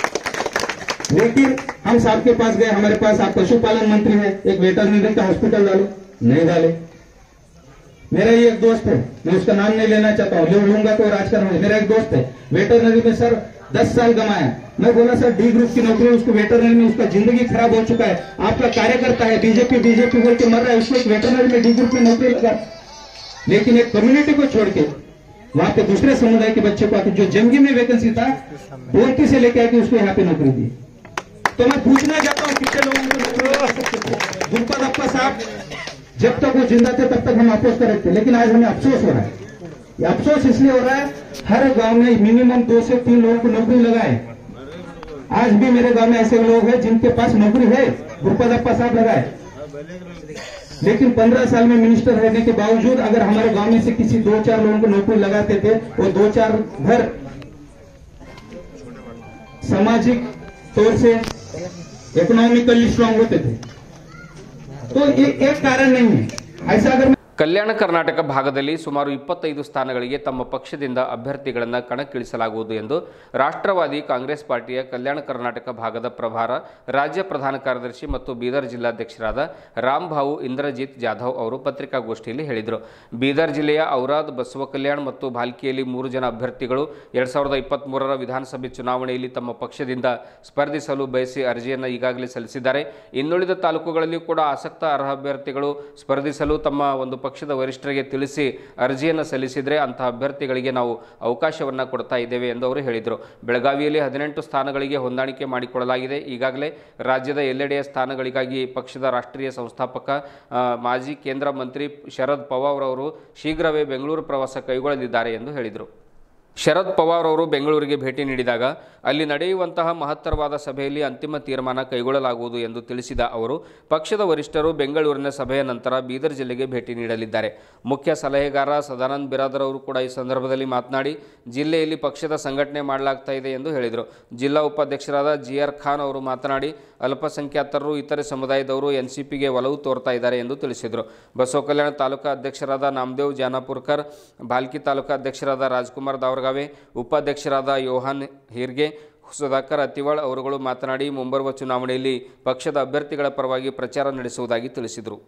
लो लेकिन हम साहब के पास गए हमारे पास आप पशुपालन मंत्री है एक वेटरनरी का हॉस्पिटल डालो नहीं डाले मेरा ही एक दोस्त है मैं उसका नाम नहीं लेना चाहता हूँ ले लूंगा तो राजकारण में मेरा एक दोस्त है वेटरनरी में सर दस साल कमाया मैं बोला सर डी ग्रुप की नौकरी उसको वेटरनरी में उसका जिंदगी खराब हो चुका है आपका कार्यकर्ता है बीजेपी बीजेपी बोल के मर रहा है उसको एक वेटरनरी में डी ग्रुप में नौकरी लगा लेकिन एक कम्युनिटी को छोड़ के वहां पे दूसरे समुदाय के बच्चे को आके जो जंगी में वैकेंसी था बोलती से लेके आके उसको यहाँ पे नौकरी दी तो मैं पूछना चाहता हूँ कितने लोगों को नौकरी लगा सकते थे गुरपत अप्पा साहब जब तक वो जिंदा थे तब तक हम अफसोस कर रहे थे लेकिन आज हमें अफसोस हो रहा है ये अफसोस इसलिए हो रहा है हर गांव में मिनिमम दो से तीन लोगों को नौकरी लगाए आज भी मेरे गांव में ऐसे लोग हैं जिनके पास नौकरी है गुरपत अप्पा साहब लगाए लेकिन पंद्रह साल में मिनिस्टर रहने के बावजूद अगर हमारे गांव में से किसी दो चार लोगों को नौकरी लगाते थे वो दो चार घर सामाजिक तौर से इकोनॉमिकली स्ट्रांग होते थे तो ये एक कारण नहीं है ऐसा अगर ಕಲ್ಯಾಣ ಕರ್ನಾಟಕ ಭಾಗದಲ್ಲಿ ಸುಮಾರು ಇಪ್ಪತ್ತೈದು ಸ್ಥಾನಗಳಿಗೆ ತಮ್ಮ ಪಕ್ಷದಿಂದ ಅಭ್ಯರ್ಥಿಗಳನ್ನು ಕಣಕ್ಕಿಳಿಸಲಾಗುವುದು ಎಂದು ರಾಷ್ಟ್ರವಾದಿ ಕಾಂಗ್ರೆಸ್ ಪಾರ್ಟಿಯ ಕಲ್ಯಾಣ ಕರ್ನಾಟಕ ಭಾಗದ ಪ್ರಭಾರ ರಾಜ್ಯ ಪ್ರಧಾನ ಕಾರ್ಯದರ್ಶಿ ಮತ್ತು ಬೀದರ್ ಜಿಲ್ಲಾಧ್ಯಕ್ಷರಾದ ರಾಮ್ ಭಾವು ಇಂದ್ರಜಿತ್ ಜಾಧವ್ ಅವರು ಪತ್ರಿಕಾಗೋಷ್ಠಿಯಲ್ಲಿ ಹೇಳಿದರು ಬೀದರ್ ಜಿಲ್ಲೆಯ ಔರಾದ್ ಬಸವ ಕಲ್ಯಾಣ್ ಮತ್ತು ಭಾಲ್ಕಿಯಲ್ಲಿ ಮೂರು ಜನ ಅಭ್ಯರ್ಥಿಗಳು ಎರಡ್ ಸಾವಿರದ ಇಪ್ಪತ್ತ್ಮೂರರ ವಿಧಾನಸಭೆ ಚುನಾವಣೆಯಲ್ಲಿ ತಮ್ಮ ಪಕ್ಷದಿಂದ ಸ್ಪರ್ಧಿಸಲು ಬಯಸಿ ಅರ್ಜಿಯನ್ನು ಈಗಾಗಲೇ ಸಲ್ಲಿಸಿದ್ದಾರೆ ಇನ್ನುಳಿದ ತಾಲೂಕುಗಳಲ್ಲಿಯೂ ಕೂಡ ಆಸಕ್ತ ಅರ್ಹ ಅಭ್ಯರ್ಥಿಗಳು ಸ್ಪರ್ಧಿಸಲು ತಮ್ಮ ಒಂದು ಪಕ್ಷದ ವರಿಷ್ಠರಿಗೆ ತಿಳಿಸಿ ಅರ್ಜಿಯನ್ನು ಸಲ್ಲಿಸಿದರೆ ಅಂತಹ ಅಭ್ಯರ್ಥಿಗಳಿಗೆ ನಾವು ಅವಕಾಶವನ್ನು ಕೊಡ್ತಾ ಇದ್ದೇವೆ ಎಂದು ಅವರು ಹೇಳಿದರು ಬೆಳಗಾವಿಯಲ್ಲಿ ಹದಿನೆಂಟು ಸ್ಥಾನಗಳಿಗೆ ಹೊಂದಾಣಿಕೆ ಮಾಡಿಕೊಳ್ಳಲಾಗಿದೆ ಈಗಾಗಲೇ ರಾಜ್ಯದ ಎಲ್ಲೆಡೆಯ ಸ್ಥಾನಗಳಿಗಾಗಿ ಪಕ್ಷದ ರಾಷ್ಟ್ರೀಯ ಸಂಸ್ಥಾಪಕ ಆ, ಮಾಜಿ ಕೇಂದ್ರ ಮಂತ್ರಿ ಶರದ್ ಪವಾರ್ ಅವರು ಶೀಘ್ರವೇ ಬೆಂಗಳೂರು ಪ್ರವಾಸ ಕೈಗೊಳ್ಳಲಿದ್ದಾರೆ ಎಂದು ಹೇಳಿದರು ಶರದ್ ಪವಾರ್ ಅವರು ಬೆಂಗಳೂರಿಗೆ ಭೇಟಿ ನೀಡಿದಾಗ ಅಲ್ಲಿ ನಡೆಯುವಂತಹ ಮಹತ್ತರವಾದ ಸಭೆಯಲ್ಲಿ ಅಂತಿಮ ತೀರ್ಮಾನ ಕೈಗೊಳ್ಳಲಾಗುವುದು ಎಂದು ತಿಳಿಸಿದ ಅವರು ಪಕ್ಷದ ವರಿಷ್ಠರು ಬೆಂಗಳೂರಿನ ಸಭೆಯ ನಂತರ ಬೀದರ್ ಜಿಲ್ಲೆಗೆ ಭೇಟಿ ನೀಡಲಿದ್ದಾರೆ ಮುಖ್ಯ ಸಲಹೆಗಾರ ಸದಾನಂದ್ ಬಿರಾದರ್ ಅವರು ಕೂಡ ಈ ಸಂದರ್ಭದಲ್ಲಿ ಮಾತನಾಡಿ ಜಿಲ್ಲೆಯಲ್ಲಿ ಪಕ್ಷದ ಸಂಘಟನೆ ಮಾಡಲಾಗ್ತಾ ಇದೆ ಎಂದು ಹೇಳಿದರು ಜಿಲ್ಲಾ ಉಪಾಧ್ಯಕ್ಷರಾದ ಜಿ ಆರ್ ಖಾನ್ ಅವರು ಮಾತನಾಡಿ ಅಲ್ಪಸಂಖ್ಯಾತರು ಇತರೆ ಸಮುದಾಯದವರು ಎನ್ ಸಿ ಪಿಗೆ ಒಲವು ತೋರ್ತಾ ಇದ್ದಾರೆ ಎಂದು ತಿಳಿಸಿದರು ಬಸವ ಕಲ್ಯಾಣ ತಾಲೂಕಾ ಅಧ್ಯಕ್ಷರಾದ ನಾಮದೇವ್ ಜಾನಾಪುರ್ಕರ್ ಭಾಲ್ಕಿ ತಾಲೂಕಾ ಅಧ್ಯಕ್ಷರಾದ ರಾಜ್ಕುಮಾರ್ ದಾವರ್ಗಾವೆ ಉಪಾಧ್ಯಕ್ಷರಾದ ಯೋಹಾನ್ ಹಿರ್ಗೆ ಸುಧಾಕರ್ ಅತಿವಾಳ್ ಅವರುಗಳು ಮಾತನಾಡಿ ಮುಂಬರುವ ಚುನಾವಣೆಯಲ್ಲಿ ಪಕ್ಷದ ಅಭ್ಯರ್ಥಿಗಳ ಪರವಾಗಿ ಪ್ರಚಾರ ನಡೆಸುವುದಾಗಿ ತಿಳಿಸಿದರು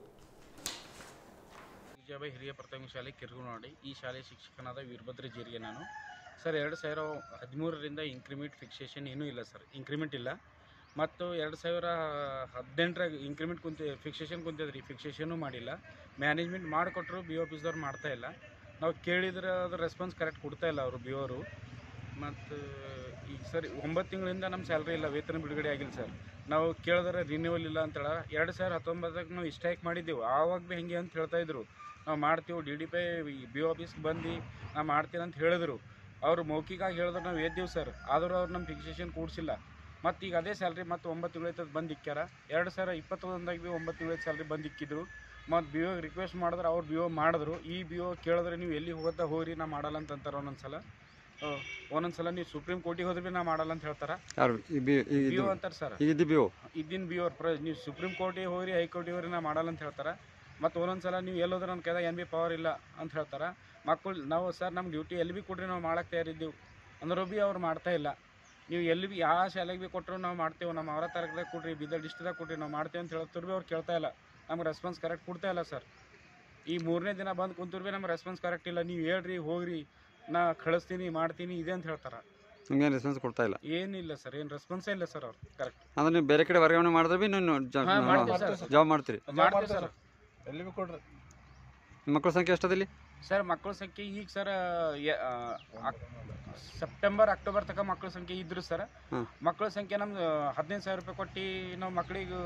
ವಿಜಯಬಾಯಿ ಹಿರಿಯ ಪ್ರಾಥಮಿಕ ಶಾಲೆ ಕಿರುಗುನಾಡಿ ಈ ಶಾಲೆಯ ಶಿಕ್ಷಕನಾದ ವೀರಭದ್ರ ಜೀರಿಗೆ ನಾನು ಸರ್ ಎರಡು ಸಾವಿರ ಹದಿಮೂರರಿಂದ ಇಂಕ್ರಿಮೆಂಟ್ ಫಿಕ್ಸೇಷನ್ ಏನೂ ಇಲ್ಲ ಸರ್ ಇಂಕ್ರಿಮೆಂಟ್ ಇಲ್ಲ ಮತ್ತು ಎರಡು ಸಾವಿರ ಹದಿನೆಂಟರಾಗ ಇಂಕ್ರಿಮೆಂಟ್ ಕುಂತ ಫಿಕ್ಸೇಷನ್ ಕುಂತಿದ್ರಿ ಫಿಕ್ಸೇಷನೂ ಮಾಡಿಲ್ಲ ಮ್ಯಾನೇಜ್ಮೆಂಟ್ ಮಾಡಿಕೊಟ್ರು ಬಿ ಆಫೀಸ್ದವ್ರು ಮಾಡ್ತಾ ಇಲ್ಲ ನಾವು ಕೇಳಿದ್ರೆ ಅದು ರೆಸ್ಪಾನ್ಸ್ ಕರೆಕ್ಟ್ ಕೊಡ್ತಾ ಇಲ್ಲ ಅವರು ಬಿ ಅವರು ಮತ್ತು ಈಗ ಸರ್ ಒಂಬತ್ತು ತಿಂಗಳಿಂದ ನಮ್ಮ ಸ್ಯಾಲ್ರಿ ಇಲ್ಲ ವೇತನ ಬಿಡುಗಡೆ ಆಗಿಲ್ಲ ಸರ್ ನಾವು ಕೇಳಿದ್ರೆ ರಿನ್ಯೂವಲ್ ಇಲ್ಲ ಅಂತೇಳ ಎರಡು ಸಾವಿರ ಹತ್ತೊಂಬತ್ತಕ್ಕೆ ನಾವು ಸ್ಟ್ರೈಕ್ ಮಾಡಿದ್ದೆವು ಆವಾಗ ಭೀ ಹೆಂಗೆ ಅಂತ ಹೇಳ್ತಾ ಇದ್ರು ನಾವು ಮಾಡ್ತೀವಿ ಡಿ ಡಿ ಪೈ ಬಿ ಆಫೀಸ್ಗೆ ಬಂದು ನಾವು ಮಾಡ್ತೀನಿ ಅಂತ ಹೇಳಿದ್ರು ಅವರು ಮೌಖಿಕವಾಗಿ ಹೇಳಿದ್ರು ನಾವು ಎದ್ದೇವು ಸರ್ ಆದರೂ ಅವ್ರು ನಮ್ಮ ಫಿಕ್ಸೇಷನ್ ಕೂಡಿಸಿಲ್ಲ ಮತ್ತು ಈಗ ಅದೇ ಸ್ಯಾಲ್ರಿ ಮತ್ತು ಒಂಬತ್ತು ತಿಂಗಳೈತದ ಬಂದು ಇಕ್ಕ್ಯಾರ ಎರಡು ಸಾವಿರ ಇಪ್ಪತ್ತೊಂದಾಗ ಭೀ ಒಂಬತ್ತು ತಿಂಗಳೈದು ಸ್ಯಾಲ್ರಿ ಬಂದು ಇಕ್ಕಿದ್ರು ಮತ್ತು ಬಿ ಒ ರಿಕ್ವೆಸ್ಟ್ ಮಾಡಿದ್ರೆ ಅವ್ರು ಬಿ ಒ ಮಾಡಿದ್ರು ಈ ಬಿ ಒ ಕೇಳಿದ್ರೆ ನೀವು ಎಲ್ಲಿ ಹೋಗೋದ ಹೋಗ್ರಿ ನಾ ಮಾಡಲ್ಲ ಅಂತ ಅಂತಾರೆ ಒಂದೊಂದು ಸಲ ಒಂದೊಂದು ಸಲ ನೀವು ಸುಪ್ರೀಂ ಕೋರ್ಟಿಗೆ ಹೋದ್ರೆ ಭೀ ನಾ ಮಾಡಲ್ಲ ಅಂತ ಹೇಳ್ತಾರೆ ಯಾರು ಈ ಬಿ ಈ ಬಿ ಇದು ಒ ಅಂತಾರೆ ಸರ್ ಈಗ ಇದ್ದು ಬಿ ಓ ಇದ್ದಿನ ಬಿ ಅವ್ರ ಪ್ರ ನೀವು ಸುಪ್ರೀಂ ಕೋರ್ಟಿಗೆ ಹೋಗ್ರಿ ಹೈಕೋರ್ಟಿಗೆ ಹೋಗ್ರಿ ನಾ ಮಾಡಲ್ಲ ಅಂತ ಹೇಳ್ತಾರೆ ಮತ್ತು ಒಂದೊಂದು ಸಲ ನೀವು ಎಲ್ಲೋದ್ರೆ ನನ್ನ ಕೈದಾಗ ಏನು ಬಿ ಪವರ್ ಇಲ್ಲ ಅಂತ ಹೇಳ್ತಾರೆ ಮಕ್ಕಳು ನಾವು ಸರ್ ನಮ್ಮ ಡ್ಯೂಟಿ ಎಲ್ಲಿ ಭೀ ಕೊಡ್ರಿ ನಾವು ಮಾಡಕ್ಕೆ ತಯಾರಿದ್ದೀವಿ ಅಂದ್ರೂ ಭೀ ಅವ್ರು ಮಾಡ್ತಾ ಇಲ್ಲ ನೀವು ಎಲ್ಲಿ ಭೀ ಯಾವ ಶಾಲೆಗೆ ಭೀ ಕೊಟ್ಟರು ನಾವು ಮಾಡ್ತೇವೆ ನಮ್ಮ ಅವರ ತಾರೀಕದಾಗ ಕೊಡ್ರಿ ಬೀದರ್ ಡಿಸ್ಟ್ರಿಕ್ದಾಗ ಕೊಡ್ರಿ ನಾವು ಮಾಡ್ತೇವೆ ಅಂತ ಹೇಳ್ತಾರೆ ಭೀ ಅವ್ರು ಕೇಳ್ತಾ ಇಲ್ಲ ನಮ್ಗೆ ರೆಸ್ಪಾನ್ಸ್ ಕರೆಕ್ಟ್ ಕೊಡ್ತಾ ಇಲ್ಲ ಸರ್ ಈ ಮೂರನೇ ದಿನ ಬಂದು ಕುಂತರು ಭೀ ನಮ್ಗೆ ರೆಸ್ಪಾನ್ಸ್ ಕರೆಕ್ಟ್ ಇಲ್ಲ ನೀವು ಹೇಳ್ರಿ ಹೋಗ್ರಿ ನಾ ಕಳಿಸ್ತೀನಿ ಮಾಡ್ತೀನಿ ಇದೆ ಅಂತ ಹೇಳ್ತಾರೆ ನಿಮ್ಗೇನು ರೆಸ್ಪಾನ್ಸ್ ಕೊಡ್ತಾ ಇಲ್ಲ ಏನಿಲ್ಲ ಸರ್ ಏನು ರೆಸ್ಪಾನ್ಸೇ ಇಲ್ಲ ಸರ್ ಅವ್ರು ಕರೆಕ್ಟ್ ಅಂದ್ರೆ ನೀವು ಬೇರೆ ಕಡೆ ವರ್ಗಾವಣೆ ಮಾಡಿದ್ರೆ ಭೀ ನೀವು ಹಾ, ಮಾಡ್ತೀವಿ ಸರ್. ಜಾಬ್ ಮಾಡ್ತೀರಿ ಮಾಡ್ತೀವಿ ಸರ್ ಎಲ್ಲಿ ಭೀ ಕೊಡ್ರಿ ನಿಮ್ಮ ಮಕ್ಕಳ ಸಂಖ್ಯೆ ಎಷ್ಟದಿಲ್ಲಿ ಸರ್ ಮಕ್ಕಳ ಸಂಖ್ಯೆ ಈಗ ಸರ್ ಯ- ಆ, ಅಕ್- ಸೆಪ್ಟೆಂಬರ್ ಅಕ್ಟೋಬರ್ ತನಕ ಮಕ್ಕಳ ಸಂಖ್ಯೆ ಇದ್ರು ಸರ್ ಹ್ಮ್. ಮಕ್ಕಳ ಸಂಖ್ಯೆ ನಮ್ದು ಹದಿನೈದು ಸಾವಿರ ರೂಪಾಯಿ ಕೊಟ್ಟು ನಾವು ಮಕ್ಕಳಿಗೆ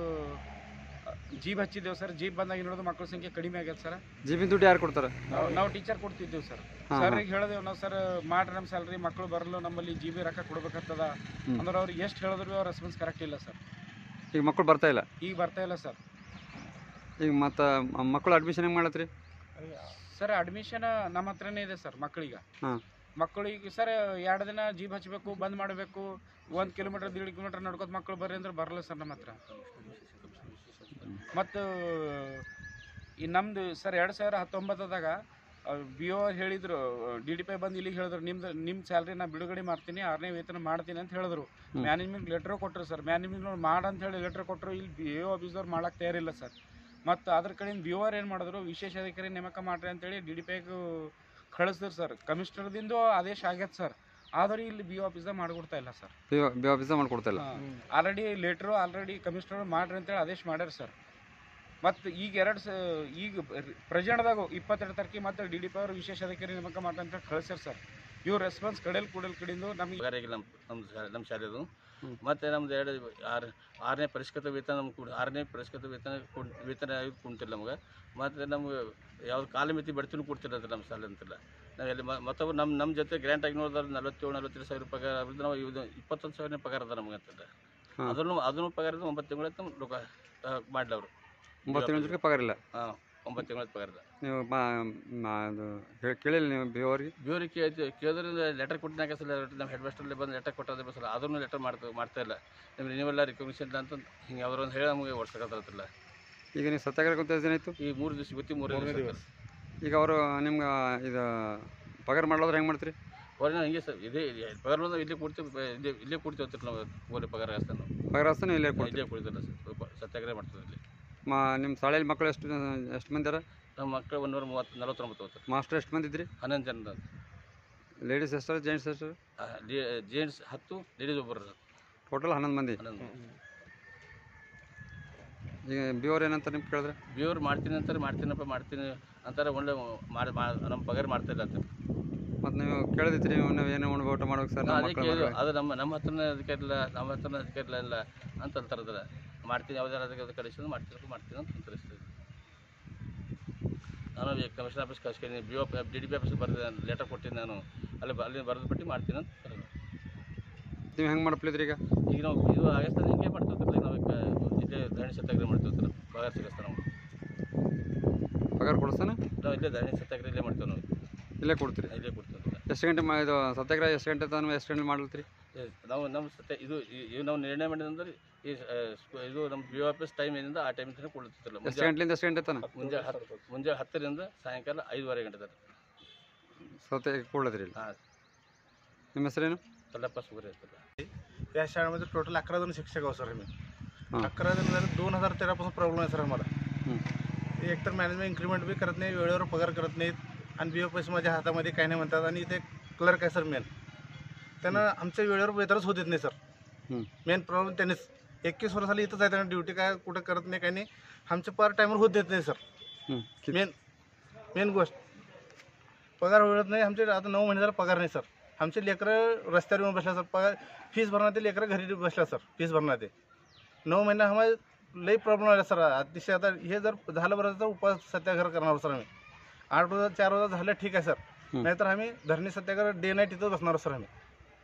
ಜೀಬ್ ಹಚ್ಚಿದ್ದೇವೆ ಸರ್ ಜೀಬ್ ಬಂದಾಗ ನೋಡೋದು ಮಕ್ಕಳ ಸಂಖ್ಯೆ ಕಡಿಮೆ ಆಗ್ಯದ ಸರ್ ಜೀಬಿನ ದುಡ್ಡು ಯಾರು ಕೊಡ್ತಾರೆ ನಾವು ನಾವು ಟೀಚರ್ ಕೊಡ್ತಿದ್ದೇವೆ ಸರ್ ಹಾ, ಸರ್ ಹಾ. ಈಗ ಹೇಳಿದೆವು ನಾವು ಸರ್ ಮಾಡ್ರಿ ನಮ್ಮ ಸ್ಯಾಲ್ರಿ ಮಕ್ಕಳು ಬರಲು ನಮ್ಮಲ್ಲಿ ಜಿ ಬಿ ರೊಕ್ಕ ಕೊಡ್ಬೇಕಾಗ್ತದ ಹ್ಮ್. ಅಂದ್ರೆ ಅವ್ರಿಗೆ ಎಷ್ಟು ಹೇಳಿದ್ರು ಅವ್ರ ರೆಸ್ಪಾನ್ಸ್ ಕರೆಕ್ಟ್ ಇಲ್ಲ ಸರ್ ಈಗ ಮಕ್ಕಳು ಬರ್ತಾ ಇಲ್ಲ ಈಗ ಬರ್ತಾ ಇಲ್ಲ ಸರ್ ಈಗ ಮತ್ತು ಮಕ್ಕಳು ಅಡ್ಮಿಷನ್ ಹೆಂಗೆ ಮಾಡತ್ರಿ ಸರ್ ಅಡ್ಮಿಷನ್ ನಮ್ಮ ಹತ್ರನೇ ಇದೆ ಸರ್ ಮಕ್ಕಳಿಗೆ ಹಾಂ ಮಕ್ಕಳಿಗೆ ಸರ್ ಎರಡು ದಿನ ಜೀಪ್ ಹಚ್ಚಬೇಕು ಬಂದ್ ಮಾಡಬೇಕು ಒಂದು ಕಿಲೋಮೀಟರ್ ದೇಡ್ ಕಿಲೋಮೀಟರ್ ನಡ್ಕೋತ ಮಕ್ಕಳು ಬರ್ರಿ ಅಂದ್ರೆ ಬರಲ್ಲ ಸರ್ ನಮ್ಮ ಹತ್ರ ಮತ್ತು ಈ ನಮ್ಮದು ಸರ್ ಎರಡು ಸಾವಿರ ಹತ್ತೊಂಬತ್ತದಾಗ ಬಿ ಒ ಹೇಳಿದ್ರು ಡಿ ಡಿ ಪೈ ಬಂದು ಇಲ್ಲಿಗೆ ಹೇಳಿದ್ರು ನಿಮ್ದು ನಿಮ್ಮ ಸ್ಯಾಲ್ರಿ ನಾ ಬಿಡುಗಡೆ ಮಾಡ್ತೀನಿ ಆರನೇ ವೇತನ ಮಾಡ್ತೀನಿ ಅಂತ ಹೇಳಿದ್ರು ಹ್ಮ್. ಮ್ಯಾನೇಜ್ಮೆಂಟ್ ಲೆಟ್ರ್ ಕೊಟ್ಟರು ಸರ್ ಮ್ಯಾನೇಜ್ಮೆಂಟ್ ಮಾಡ ಅಂತ ಹೇಳಿ ಲೆಟ್ರ್ ಕೊಟ್ಟರು ಇಲ್ಲಿ ಬಿ ಒ ಆಫೀಸವ್ರು ಮಾಡಕ್ಕೆ ತಯಾರಿಲ್ಲ ಸರ್ ಮತ್ತು ಅದ್ರ ಕಡೆಯಿಂದ ಬಿ ಆರ್ ಏನು ಮಾಡಿದ್ರು ವಿಶೇಷ ಅಧಿಕಾರಿ ನೇಮಕ ಮಾಡ್ರಿ ಅಂತೇಳಿ ಡಿ ಡಿ ಪೈಗೂ ಕಳಿಸಿದ್ರು ಸರ್ ಕಮಿಷನರ್ದಿಂದ ಆದೇಶ ಆಗ್ಯದ ಸರ್ ಆದ್ರೆ ಇಲ್ಲಿ ಬಿ ಆಫೀಸ್ದಾಗ ಮಾಡಿಕೊಡ್ತಾ ಇಲ್ಲ ಸರ್ ಬಿ ಬಿ ಆಫೀಸ ಮಾಡ್ಕೊಡ್ತಾ ಇಲ್ಲ ಆಲ್ರೆಡಿ ಲೆಟ್ರು ಆಲ್ರೆಡಿ ಕಮಿಷನರ್ ಮಾಡ್ರಿ ಅಂತೇಳಿ ಆದೇಶ ಮಾಡ್ಯಾರ ಸರ್ ಮತ್ತು ಈಗ ಎರಡು ಸ ಈಗ ಪ್ರೆಸೆಂಟ್ದಾಗ ಇಪ್ಪತ್ತೆರಡು ತಾರೀಕಿಗೆ ಮತ್ತೆ ಡಿ ಡಿ ಪಿ ಅವರು ವಿಶೇಷ ಅಧಿಕಾರಿ ನೇಮಕ ಮಾಡ್ರಿ ಅಂತ ಕಳಿಸ್ಯಾರ ಸರ್ ಇವ್ರ ರೆಸ್ಪಾನ್ಸ್ ಕಡೆಯಲ್ಲಿ ಕೂಡಲ್ ಕಡೆಯಿಂದ ನಮಗೆ ಪಗಾರ ನಮ್ಮ ನಮ್ಮ ಶಾ- ನಮ್ಮ ಶಾಲೆದು ಮತ್ತು ನಮ್ದು ಎರಡು ಆರು ಆರನೇ ಪರಿಷ್ಕೃತ ವೇತನ ನಮ್ಗೆ ಕೂಡ ಆರನೇ ಪರಿಷ್ಕೃತ ವೇತನ ಕೊಡ್- ವೇತನ ಇದು ಕುಂತಿಲ್ಲ ನಮ್ಗೆ ಮತ್ತು ನಮ್ಗೆ ಯಾವ್ದು ಕಾಲಮಿತಿ ಬಡ್ತಿನೂ ಕೊಡ್ತಿಲ್ಲ ಅಂತ ನಮ್ಮ ಶಾಲೆ ಅಂತಿಲ್ಲ ನಾವು ಎಲ್ಲಿ ಮ- ಮತ್ತೊಬ್ಬರು ನಮ್ಮ ನಮ್ಮ ಜೊತೆ ಗ್ರ್ಯಾಂಟ್ ಆಗಿ ನೋಡಿದ್ರೆ ನಲವತ್ತೇಳು ನಲವತ್ತೈದು ಸಾವಿರ ಪಗಾರ ಅವ್ರದ್ದು ನಾವು ಇದು ಇಪ್ಪತ್ತೊಂದು ಸಾವಿರನೇ ಪಗಾರ ಅದ ನಮ್ಗೆ ಅಂತಂದ್ರೆ ಹಾಂ. ಅದನ್ನು ಅದನ್ನು ಪಗಾರ ಇದ್ದು ಒಂಬತ್ತು ತಿಂಗಳ ನಮ್ಮ ರೊಕ್ಕ ಮಾಡಲಿ ಅವರು ಒಂಬತ್ತು ತಿಂಗಳ ಜೊತೆಗೆ ಪಗಾರ ಇಲ್ಲ ಹಾಂ ಒಂಬತ್ತು ತಿಂಗಳ ಪಗಾರ ಇದೆ ನೀವು ಮಾ ಮಾ- ಅದು ಹೇಳಿ ಕೇಳಿಲ್ಲ ನೀವು ಬಿ ಅವ್ರಿಗೆ ಬ್ಯೂರಿಗೆ ಕೇಳ್ತೀವಿ ಕೇಳಿದ್ರೆ ಲೆಟರ್ ಕೊಟ್ಟಿನಾಗ ಸಲ ನಮ್ಮ ಹೆಡ್ ಮಾಸ್ಟರ್ಲಿ ಬಂದು ಲೆಟರ್ ಕೊಟ್ಟೋದ್ರೆ ಬಸಲ್ಲ ಅದನ್ನು ಲೆಟರ್ ಮಾಡ್ತಾ ಮಾಡ್ತಾ ಇಲ್ಲ ನಿಮ್ಮ ರಿನ್ಯೂವಲ್ ರಿಕಗ್ನಿಷನ್ ಇಲ್ಲ ಅಂತ ಹಿಂಗೆ ಯಾವ್ದಾರು ಒಂದು ಹೇಳಿ ನಮಗೆ ಓಡಿಸ್ಕೊಳ್ತಾರತ್ತಿಲ್ಲ ಈಗ ನೀವು ಸತ್ಯಾಗ್ರಹ ಕುಂತ ಎಷ್ಟು ದಿನ ಆಯಿತು ಈ ಮೂರು ದಿವಸ ಇವತ್ತಿ ಮೂರನೇ ದಿವಸ ಈಗ ಅವರು ನಿಮ್ಗೆ ಇದು ಪಗಾರ ಮಾಡ್ಲಾದ್ರೆ ಹೆಂಗೆ ಮಾಡ್ತೀರಿ ಹೊರಗೆ ಹಿಂಗೆ ಸರ್ ಇದೇ ಪಗಾರ ಬಂದ್ರೆ ಇಲ್ಲೇ ಕೊಡ್ತೀವಿ ಬ- ಇಲ್ಲೇ ಇಲ್ಲೇ ಕೊಡ್ತೀವಿ ಅಂತೀರಿ ನಾವು ಓಲಿ ಪಗಾರ ಹಾಸ್ತಾನೆ ನಾವು ಪಗಾರ ಹಸ್ತಾನೆ ಇಲ್ಲೇ ಕೊಡ್ತೀರಿ ಇಲ್ಲೇ ಕೊಡ್ತಿಲ್ಲ ಸರ್ ಸ್ವಲ್ಪ ಸತ್ಯಾಗ್ರಹ ಮಾಡ್ತೀವಿ ಇಲ್ಲಿ ಮಾ ನಿಮ್ಮ ಶಾಲೆಯಲ್ಲಿ ಮಕ್ಕಳು ಎಷ್ಟು ಎಷ್ಟು ಮಂದಿ ಅರ ನಮ್ಮ ಮಕ್ಕಳು ಒಂದೂರ ಮೂವತ್ತು ನಲವತ್ತೊಂಬತ್ತು ಹೋಗ್ತಾರೆ ಮಾಸ್ಟರ್ ಎಷ್ಟು ಮಂದಿ ಇದ್ರಿ ಹನ್ನೊಂದು ಜನ ಲೇಡೀಸ್ ಎಷ್ಟು ಜೆಂಟ್ಸ್ ಎಷ್ಟು ಜೇಂಟ್ಸ್ ಹತ್ತು ಲೇಡೀಸ್ ಒಬ್ಬರು ಟೋಟಲ್ ಹನ್ನೊಂದು ಮಂದಿ ಹನ್ನೊಂದು ಈಗ ಬಿ ಅವ್ರು ಏನಂತ ನಿಮ್ಗೆ ಕೇಳಿದ್ರೆ ಬಿವ್ರು ಮಾಡ್ತೀನಿ ಅಂತಾರೆ ಮಾಡ್ತೀನಪ್ಪ ಮಾಡ್ತೀನಿ ಅಂತಾರೆ ಒಳ್ಳೆ ಮಾಡಿ ಮಾ- ನಮ್ಮ ಪಗಾರ ಮಾಡ್ತಾ ಇಲ್ಲ ಅಂತ ಮತ್ತು ನೀವು ಕೇಳಿದ್ರಿ ನೀವು ಏನು ಉಣ್ಬೇಕು ಊಟ ಮಾಡ್ಬೇಕು ಸರ್ ನಾವು ನಮ್ಮ ಅದೇ ಮಕ್ಕಳು ಕೇಳಿದ್ವಿ ಮದುವೆ. ಅದು ನಮ್ಮ ನಮ್ಮ ಹತ್ರನೇ ಅಧಿಕಾರ ಇಲ್ಲ ನಮ್ಮ ಹತ್ರನೇ ಅಧಿಕಾರ ಇಲ್ಲ ಇಲ್ಲ ಅಂತ ಅಂತಾರದ್ರ ಮಾಡ್ತೀನಿ ಯಾವುದಾರು ಅದಕ್ಕೆ ಕಳಿಸಿದ್ರು ಮಾಡ್ತೀನಿ ಮಾಡ್ತೀನಿ ಅಂತ ತಿಳಿಸ್ತೀವಿ ನಾನು ಈ ಕಮಿಷನ್ ಆಫೀಸ್ ಕಳ್ಸ್ತೀನಿ B O D D P office ಬರೆದ ಲೆಟರ್ ಕೊಟ್ಟಿದ್ದು ನಾನು ಅಲ್ಲಿ ಬ- ಅಲ್ಲಿ ಬರೆದು ಬಿಟ್ಟು ಮಾಡ್ತೀನಿ ಅಂತ ಕರೆದ್ರು. ನೀವು ಹೆಂಗೆ ಮಾಡ್ಪ್ಲಿದ್ರಿ ಈಗ ಈಗ ನಾವು ಇದು ಆಗಸ್ಟ್ ಹಿಂಗೆ ಮಾಡ್ತಿರ್ತೀವಿ ನಾವು ಈಗ ಇಲ್ಲೇ ಧರಣಿ ಸತ್ಯಾಗ್ರಹ ಮಾಡ್ತಿರ್ತಾರೆ ಪಗಾರ ಸಿಗಿಸ್ತಾರೆ ನಾವು ಪಗಾರ ಕೊಡಿಸ್ತಾನೆ ನಾವು ಇಲ್ಲೇ ಧರಣಿ ಸತ್ಯಾಗ್ರಹ ಇಲ್ಲೇ ಮಾಡ್ತೇವೆ ನಾವು ಇಲ್ಲೇ ಕೊಡ್ತೀರಿ ಇಲ್ಲೇ ಕೊಡ್ತೀವಿ ಎಷ್ಟು ಗಂಟೆ ಮಾ ಇದು ಸತ್ಯಾಗ್ರಹ ಎಷ್ಟು ಗಂಟೆ ತನಕ ಎಷ್ಟು ಗಂಟೆ ಮಾಡ್ಲತ್ತೀರಿ ಏ, ನಾವು ನಮ್ಮ ಸತ್ಯ ಇದು ಈ- ಇದು ನಾವು ನಿರ್ಣಯ ಮಾಡಿದಂದ್ರೆ ಈ ಆ, ಸ್ಕೂ- ಇದು ನಮ್ಮ ಬಿ ಆಫೀಸ್ ಟೈಮ್ ಏನಿಂದ ಆ ಟೈಮ್ ತನಕ ಕೊಡ್ತಿರ್ತಿಲ್ಲ ಎಷ್ಟು ಗಂಟೆಯಿಂದ ಎಷ್ಟು ಗಂಟೆ ತನಕ ಮುಂಜಾನೆ ಹತ್ತು ಮುಂಜಾನೆ ಹತ್ತರಿಂದ ಸಾಯಂಕಾಲ ಐದುವರೆ ಗಂಟೆ ತನಕ ಸತ್ಯ ಕೊಡ್ಲತ್ತೀರಿ ಇಲ್ಲಿ हां ನಿಮ್ಮ ಹೆಸರೇನು तलप्पा सुगरे येतात या शाळेमध्ये टोटल अकरा जण शिक्षक आहोत सर आम्ही हां अकरा जण झाले दोन हजार तेरापासून प्रॉब्लेम आहे सर आम्हाला हं. एकतर मॅनेजमेंट इन्क्रीमेंट बी करत नाही वेळेवर पगार करत नाहीत आणि बी एफ एस माझ्या हातामध्ये काही नाही म्हणतात आणि इथे क्लर्क आहे सर मेन त्यांना आमच्या वेळेवर वेतनच होत येत नाही सर हं. मेन प्रॉब्लेम त्यांनीच एकवीस वर्ष झाली इथंच आहे त्यांना ड्युटी काय कुठं करत नाही काही नाही आमचे पार टायमर होत देत नाही सर हं. किती मेन मेन गोष्ट पगार मिळत नाही आमचे आता नऊ महिने झाला पगार नाही सर आमचे लेकरं रस्त्यावर येऊन बसल्या सर पगार फीस भरणार ते लेकरं घरी बसल्या सर फीस भरणार ते नऊ महिने आम्हाला लई प्रॉब्लेम आला सर अतिशय आता हे जर झालं बरं तर उपवास सत्याग्रह करणार सर आम्ही आठ रोजा चार रोजा झालं ठीक आहे सर हं. नाहीतर आम्ही धरणी सत्याग्रह डे नाईट इथं बसणार सर आम्ही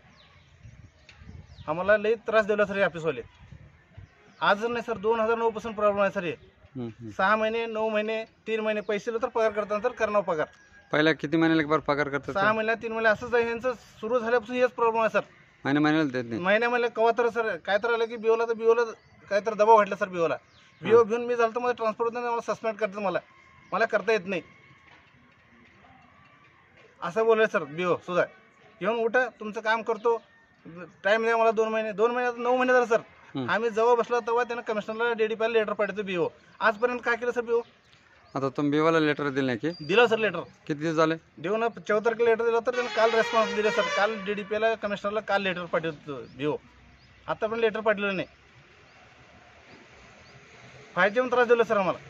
आम्हाला लई त्रास दिला सर हे ऑफिसवाले आज नाही सर दोन हजार नऊपासून प्रॉब्लेम आहे सर हे हं, हं. सहा महिने नऊ महिने तीन महिने पैसे दिले तर पगार करताना तर करणार पगार पहिला किती महिन्याला एक बार पगार करतात सहा सर? महिन्यात तीन महिने असंच आहे यांचं सुरू झाल्यापासून हेच प्रॉब्लेम आहे सर महिने महिन्याला देत नाही महिन्या महिन्या कवा तर सर काय तर आलं की बिओला तर बिओला काय तर दबाव घातला सर बिओला बिओ घेऊन मी झालं तर मला ट्रान्सफर होत नाही मला सस्पेंड करतात मला मला करता येत नाही असं बोलले सर बिओ सुद्धा येऊन उठा तुमचं काम करतो टाईम द्या मला दोन महिने दोन महिन्यात नऊ महिने झालं सर हं. आम्ही जेव्हा बसलो तेव्हा त्यानं कमिशनरला डी डी पीला लेटर पाठवतो बिओ आजपर्यंत काय केलं सर बिओ आता तुम्ही बिवाला लेटर दिलं नाही की दिलं सर लेटर किती दिवस झाले देऊन चौदा तारखेला लेटर दिलं तर त्यानं काल रेस्पॉन्स दिले सर काल डी डी पीला कमिशनरला काल लेटर पाठवतो बिओ आता पण लेटर पाठवलं नाही फायचे पण त्रास दिला सर आम्हाला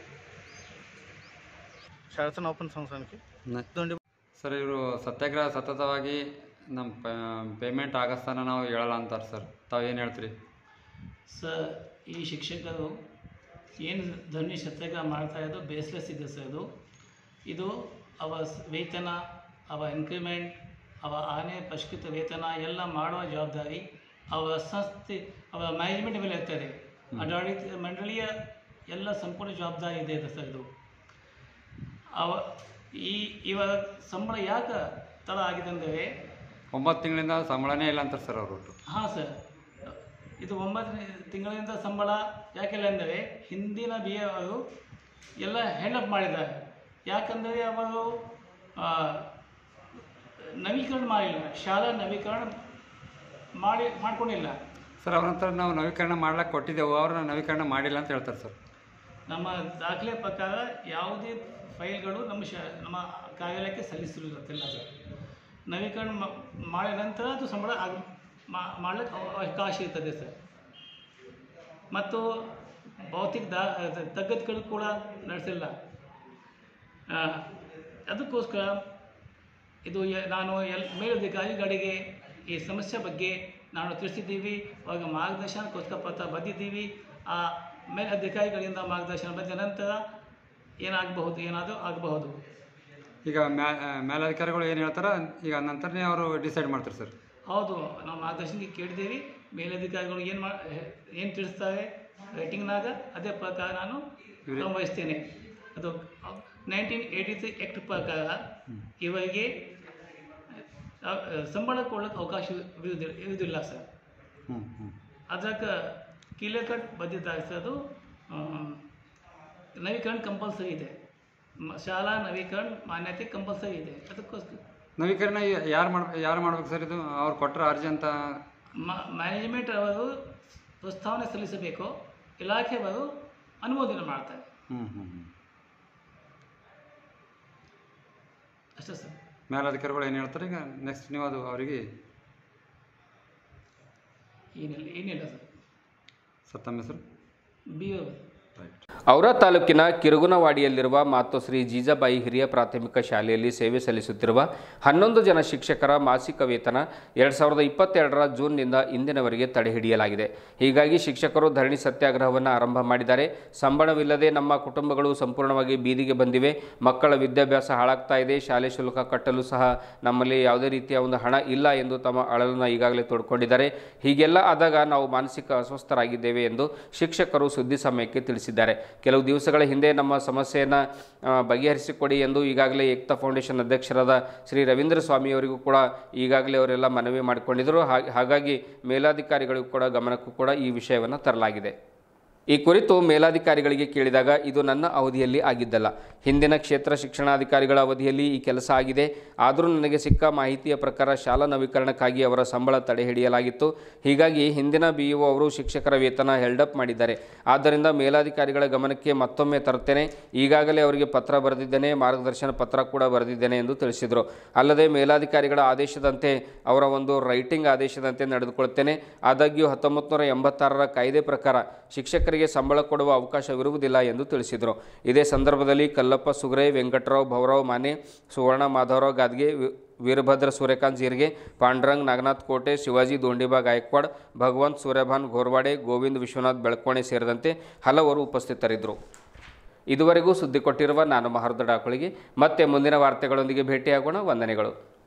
शाळेचं नाव पण सांगतो आणखी नाही दोंडी ಸರ್ ಇವರು ಸತ್ಯಾಗ್ರಹ ಸತತವಾಗಿ ನಮ್ಮ ಪೇಮೆಂಟ್ ಆಗಸ್ತಾನ ನಾವು ಹೇಳಲ್ಲ ಅಂತಾರೆ ಸರ್ ತಾವು ಏನು ಹೇಳ್ತೀರಿ ಸರ್ ಈ ಶಿಕ್ಷಕರು ಏನು ಧ್ವನಿ ಸತ್ಯಾಗ್ರಹ ಮಾಡ್ತಾ ಇದ್ದು ಬೇಸ್ಲೆಸ್ ಇದೆ ಸರ್ ಇದು ಇದು ಅವ ಸ್- ವೇತನ ಅವ ಇನ್ಕ್ರಿಮೆಂಟ್ ಅವ ಆನೆ ಪರಿಷ್ಕೃತ ವೇತನ ಎಲ್ಲ ಮಾಡುವ ಜವಾಬ್ದಾರಿ ಅವರ ಸಂಸ್ಥೆ ಅವರ ಮ್ಯಾನೇಜ್ಮೆಂಟ್ ಮೇಲೆ ಇರ್ತದೆ ಆಡಳಿತ ಮಂಡಳಿಯ ಎಲ್ಲ ಸಂಪೂರ್ಣ ಜವಾಬ್ದಾರಿ ಇದೆ ಇದು ಸರ್ ಇದು ಅವ ಈ ಇವರ ಸಂಬಳ ಯಾಕೆ ತಡ ಆಗಿದೆ ಅಂದರೆ ಒಂಬತ್ತು ತಿಂಗಳಿಂದ ಸಂಬಳನೇ ಇಲ್ಲ ಅಂತಾರೆ ಸರ್ ಅವರು ಹಾಂ ಸರ್ ಇದು ಒಂಬತ್ತು ತಿಂಗಳಿಂದ ಸಂಬಳ ಯಾಕೆಲ್ಲ ಎಂದರೆ ಹಿಂದಿನ ಬಿ ಎ ಅವರು ಎಲ್ಲ ಹೆಂಡಪ್ ಮಾಡಿದ್ದಾರೆ ಯಾಕಂದರೆ ಅವರು ಆ, ನವೀಕರಣ ಮಾಡಿಲ್ಲ ಶಾಲಾ ನವೀಕರಣ ಮಾಡಿ ಮಾಡ್ಕೊಂಡಿಲ್ಲ ಸರ್ ಅವ್ರ ಹತ್ರ ನಾವು ನವೀಕರಣ ಮಾಡ್ಲಿಕ್ಕೆ ಕೊಟ್ಟಿದ್ದೆವು ಅವ್ರನ್ನ ನವೀಕರಣ ಮಾಡಿಲ್ಲ ಅಂತ ಹೇಳ್ತಾರೆ ಸರ್ ನಮ್ಮ ದಾಖಲೆ ಪ್ರಕಾರ ಯಾವುದೇ ಫೈಲ್ಗಳು ನಮ್ಮ ಶ ನಮ್ಮ ಕಾರ್ಯಾಲಯಕ್ಕೆ ಸಲ್ಲಿಸಿರುತ್ತಿಲ್ಲ ಸರ್ ನವೀಕರಣ ಮ- ಮಾಡಿದ ನಂತರ ಅದು ಸಂಬಳ ಆಗ ಮಾಡಲಿಕ್ಕೆ ಅವಕಾಶ ಇರ್ತದೆ ಸರ್ ಮತ್ತು ಭೌತಿಕ ದಾ ತಗ್ಗದ್ಗಳು ಕೂಡ ನಡೆಸಿಲ್ಲ ಆ, ಅದಕ್ಕೋಸ್ಕರ ಇದು ಯ- ನಾನು ಎಲ್ ಮೇಲಧಿಕಾರಿಗಳಿಗೆ ಈ ಸಮಸ್ಯೆ ಬಗ್ಗೆ ನಾನು ತಿಳಿಸಿದ್ದೀವಿ ಅವಾಗ ಮಾರ್ಗದರ್ಶನಕ್ಕೋಸ್ಕರ ಪತ್ರ ಬರೆದಿದ್ದೀವಿ ಆ ಮೇಲಧಿಕಾರಿಗಳಿಂದ ಮಾರ್ಗದರ್ಶನ ಬಂದ ನಂತರ ಏನಾಗಬಹುದು ಏನಾದರೂ ಆಗಬಹುದು ಈಗ ಮ್ಯಾ ಮೇಲಧಿಕಾರಿಗಳು ಏನು ಹೇಳ್ತಾರ ಈಗ ನಂತರನೇ ಅವರು ಡಿಸೈಡ್ ಮಾಡ್ತಾರೆ ಸರ್ ಹೌದು ನಾವು ಮಾರ್ಗದರ್ಶನಕ್ಕೆ ಕೇಳಿದ್ದೀವಿ ಮೇಲಧಿಕಾರಿಗಳು ಏನು ಮಾ ಏನು ತಿಳಿಸ್ತಾರೆ ರೈಟಿಂಗ್ನಾಗ ಅದೇ ಪ್ರಕಾರ ನಾನು ಇವ್ರೇ- ವಹಿಸ್ತೇನೆ ಅದು ನೈನ್ಟೀನ್ ಏಯ್ಟಿ ತ್ರೀ ಆ್ಯಕ್ಟ್ ಪ್ರಕಾರ ಇವರಿಗೆ ಆ, ಸಂಬಳ ಕೊಡೋಕ್ಕೆ ಅವಕಾಶ ಇರುವುದಿಲ್ಲ ಇರುವುದಿಲ್ಲ ಸರ್ ಹ್ಞೂ ಹ್ಞೂ ಅದಕ್ಕೆ ಕಿಲೆ ಕಟ್ ಬಂದಿದ್ದಾರೆ ಸರ್ ಅದು ಆ, ನವೀಕರಣ ಕಂಪಲ್ಸರಿ ಇದೆ ಮ- ಶಾಲಾ ನವೀಕರಣ ಮಾನ್ಯತೆ ಕಂಪಲ್ಸರಿ ಇದೆ ಅದಕ್ಕೋಸ್ಕರ ನವೀಕರಣ ಯಾರು ಮಾಡ್ ಯಾರು ಮಾಡ್ಬೇಕು ಸರ್ ಇದು ಅವ್ರು ಕೊಟ್ಟರೆ ಅರ್ಜಿ ಅಂತ ಮ್ಯಾನೇಜ್ಮೆಂಟ್ ಅವರು ಪ್ರಸ್ತಾವನೆ ಸಲ್ಲಿಸಬೇಕು ಇಲಾಖೆಯವರು ಅನುಮೋದನೆ ಮಾಡ್ತಾರೆ ಹ್ಞೂ ಹ್ಞೂ ಹ್ಞೂ ಅಷ್ಟೇ ಸರ್ ಮೇಲಧಿಕಾರಿಗಳು ಏನು ಹೇಳ್ತಾರೆ ಈಗ ನೆಕ್ಸ್ಟ್ ನೀವು ಅದು ಅವರಿಗೆ ಏನಿಲ್ಲ ಏನಿಲ್ಲ ಸರ್ ಸರ್ ತಮ್ಮ ಹೆಸರು ಬಿ ಒ ಔರಾ ತಾಲೂಕಿನ ಕಿರುಗುನವಾಡಿಯಲ್ಲಿರುವ ಮಾತೋಶ್ರೀ ಜೀಜಾಬಾಯಿ ಹಿರಿಯ ಪ್ರಾಥಮಿಕ ಶಾಲೆಯಲ್ಲಿ ಸೇವೆ ಸಲ್ಲಿಸುತ್ತಿರುವ ಹನ್ನೊಂದು ಜನ ಶಿಕ್ಷಕರ ಮಾಸಿಕ ವೇತನ ಎರಡು ಸಾವಿರದ ಇಪ್ಪತ್ತೆರಡರ ಜೂನ್ನಿಂದ ಇಂದಿನವರೆಗೆ ತಡೆಹಿಡಿಯಲಾಗಿದೆ ಹೀಗಾಗಿ ಶಿಕ್ಷಕರು ಧರಣಿ ಸತ್ಯಾಗ್ರಹವನ್ನು ಆರಂಭ ಮಾಡಿದ್ದಾರೆ ಸಂಬಳವಿಲ್ಲದೆ ನಮ್ಮ ಕುಟುಂಬಗಳು ಸಂಪೂರ್ಣವಾಗಿ ಬೀದಿಗೆ ಬಂದಿವೆ ಮಕ್ಕಳ ವಿದ್ಯಾಭ್ಯಾಸ ಹಾಳಾಗ್ತಾ ಇದೆ ಶಾಲೆ ಶುಲ್ಕ ಕಟ್ಟಲು ಸಹ ನಮ್ಮಲ್ಲಿ ಯಾವುದೇ ರೀತಿಯ ಒಂದು ಹಣ ಇಲ್ಲ ಎಂದು ತಮ್ಮ ಅಳಲನ್ನು ಈಗಾಗಲೇ ತೋಡ್ಕೊಂಡಿದ್ದಾರೆ ಹೀಗೆಲ್ಲ ಆದಾಗ ನಾವು ಮಾನಸಿಕ ಅಸ್ವಸ್ಥರಾಗಿದ್ದೇವೆ ಎಂದು ಶಿಕ್ಷಕರು ಸುದ್ದಿ ಸಮಯಕ್ಕೆ ತಿಳಿಸಿದ್ದಾರೆ ಕೆಲವು ದಿವಸಗಳ ಹಿಂದೆ ನಮ್ಮ ಸಮಸ್ಯೆಯನ್ನು ಆ, ಬಗೆಹರಿಸಿಕೊಡಿ ಎಂದು ಈಗಾಗಲೇ ಏಕ್ತಾ ಫೌಂಡೇಶನ್ ಅಧ್ಯಕ್ಷರಾದ ಶ್ರೀ ರವೀಂದ್ರ ಸ್ವಾಮಿಯವರಿಗೂ ಕೂಡ ಈಗಾಗಲೇ ಅವರೆಲ್ಲ ಮನವಿ ಮಾಡಿಕೊಂಡಿದ್ದರು ಹಾಗ್- ಹಾಗಾಗಿ ಮೇಲಾಧಿಕಾರಿಗಳಿಗೂ ಕೂಡ ಗಮನಕ್ಕೂ ಕೂಡ ಈ ವಿಷಯವನ್ನು ತರಲಾಗಿದೆ ಈ ಕುರಿತು ಮೇಲಾಧಿಕಾರಿಗಳಿಗೆ ಕೇಳಿದಾಗ ಇದು ನನ್ನ ಅವಧಿಯಲ್ಲಿ ಆಗಿದ್ದಲ್ಲ ಹಿಂದಿನ ಕ್ಷೇತ್ರ ಶಿಕ್ಷಣಾಧಿಕಾರಿಗಳ ಅವಧಿಯಲ್ಲಿ ಈ ಕೆಲಸ ಆಗಿದೆ ಆದರೂ ನನಗೆ ಸಿಕ್ಕ ಮಾಹಿತಿಯ ಪ್ರಕಾರ ಶಾಲಾ ನವೀಕರಣಕ್ಕಾಗಿ ಅವರ ಸಂಬಳ ತಡೆ ಹಿಡಿಯಲಾಗಿತ್ತು ಹೀಗಾಗಿ ಹಿಂದಿನ ಬಿ ಇಒ ಅವರು ಶಿಕ್ಷಕರ ವೇತನ ಹೆಲ್ಡಪ್ ಮಾಡಿದ್ದಾರೆ ಆದ್ದರಿಂದ ಮೇಲಾಧಿಕಾರಿಗಳ ಗಮನಕ್ಕೆ ಮತ್ತೊಮ್ಮೆ ತರುತ್ತೇನೆ ಈಗಾಗಲೇ ಅವರಿಗೆ ಪತ್ರ ಬರೆದಿದ್ದೇನೆ ಮಾರ್ಗದರ್ಶನ ಪತ್ರ ಕೂಡ ಬರೆದಿದ್ದೇನೆ ಎಂದು ತಿಳಿಸಿದರು ಅಲ್ಲದೆ ಮೇಲಾಧಿಕಾರಿಗಳ ಆದೇಶದಂತೆ ಅವರ ಒಂದು ರೈಟಿಂಗ್ ಆದೇಶದಂತೆ ನಡೆದುಕೊಳ್ಳುತ್ತೇನೆ ಆದಾಗ್ಯೂ ಹತ್ತೊಂಬತ್ತು ನೂರ ಎಂಬತ್ತಾರರ ಕಾಯ್ದೆ ಪ್ರಕಾರ ಶಿಕ್ಷಕರಿಗೆ ಸಂಬಳ ಕೊಡುವ ಅವಕಾಶವಿರುವುದಿಲ್ಲ ಎಂದು ತಿಳಿಸಿದರು ಇದೇ ಸಂದರ್ಭದಲ್ಲಿ ಕಲ್ಲಪ್ಪ ಸುಗ್ರೆ ವೆಂಕಟರಾವ್ ಭವರಾವ್ ಮಾನೆ ಸುವರ್ಣ ಮಾಧವರಾವ್ ಗಾದ್ಗೆ ವಿ- ವೀರಭದ್ರ ಸೂರ್ಯಕಾಂತ್ ಜೀರ್ಗೆ ಪಾಂಡುರಂಗ್ ನಾಗನಾಥ್ ಕೋಟೆ ಶಿವಾಜಿ ದೋಂಡಿಬಾ ಗಾಯಕ್ವಾಡ್ ಭಗವಂತ್ ಸೂರ್ಯಭಾನ್ ಘೋರ್ವಾಡೆ ಗೋವಿಂದ್ ವಿಶ್ವನಾಥ್ ಬೆಳಕೋಣೆ ಸೇರಿದಂತೆ ಹಲವರು ಉಪಸ್ಥಿತರಿದ್ದರು ಇದುವರೆಗೂ ಸುದ್ದಿ ಕೊಟ್ಟಿರುವ ನಾನು ಮಹರ್ದ ಡಾಕುಳಿಗೆ ಮತ್ತೆ ಮುಂದಿನ ವಾರ್ತೆಗಳೊಂದಿಗೆ ಭೇಟಿಯಾಗೋಣ ವಂದನೆಗಳು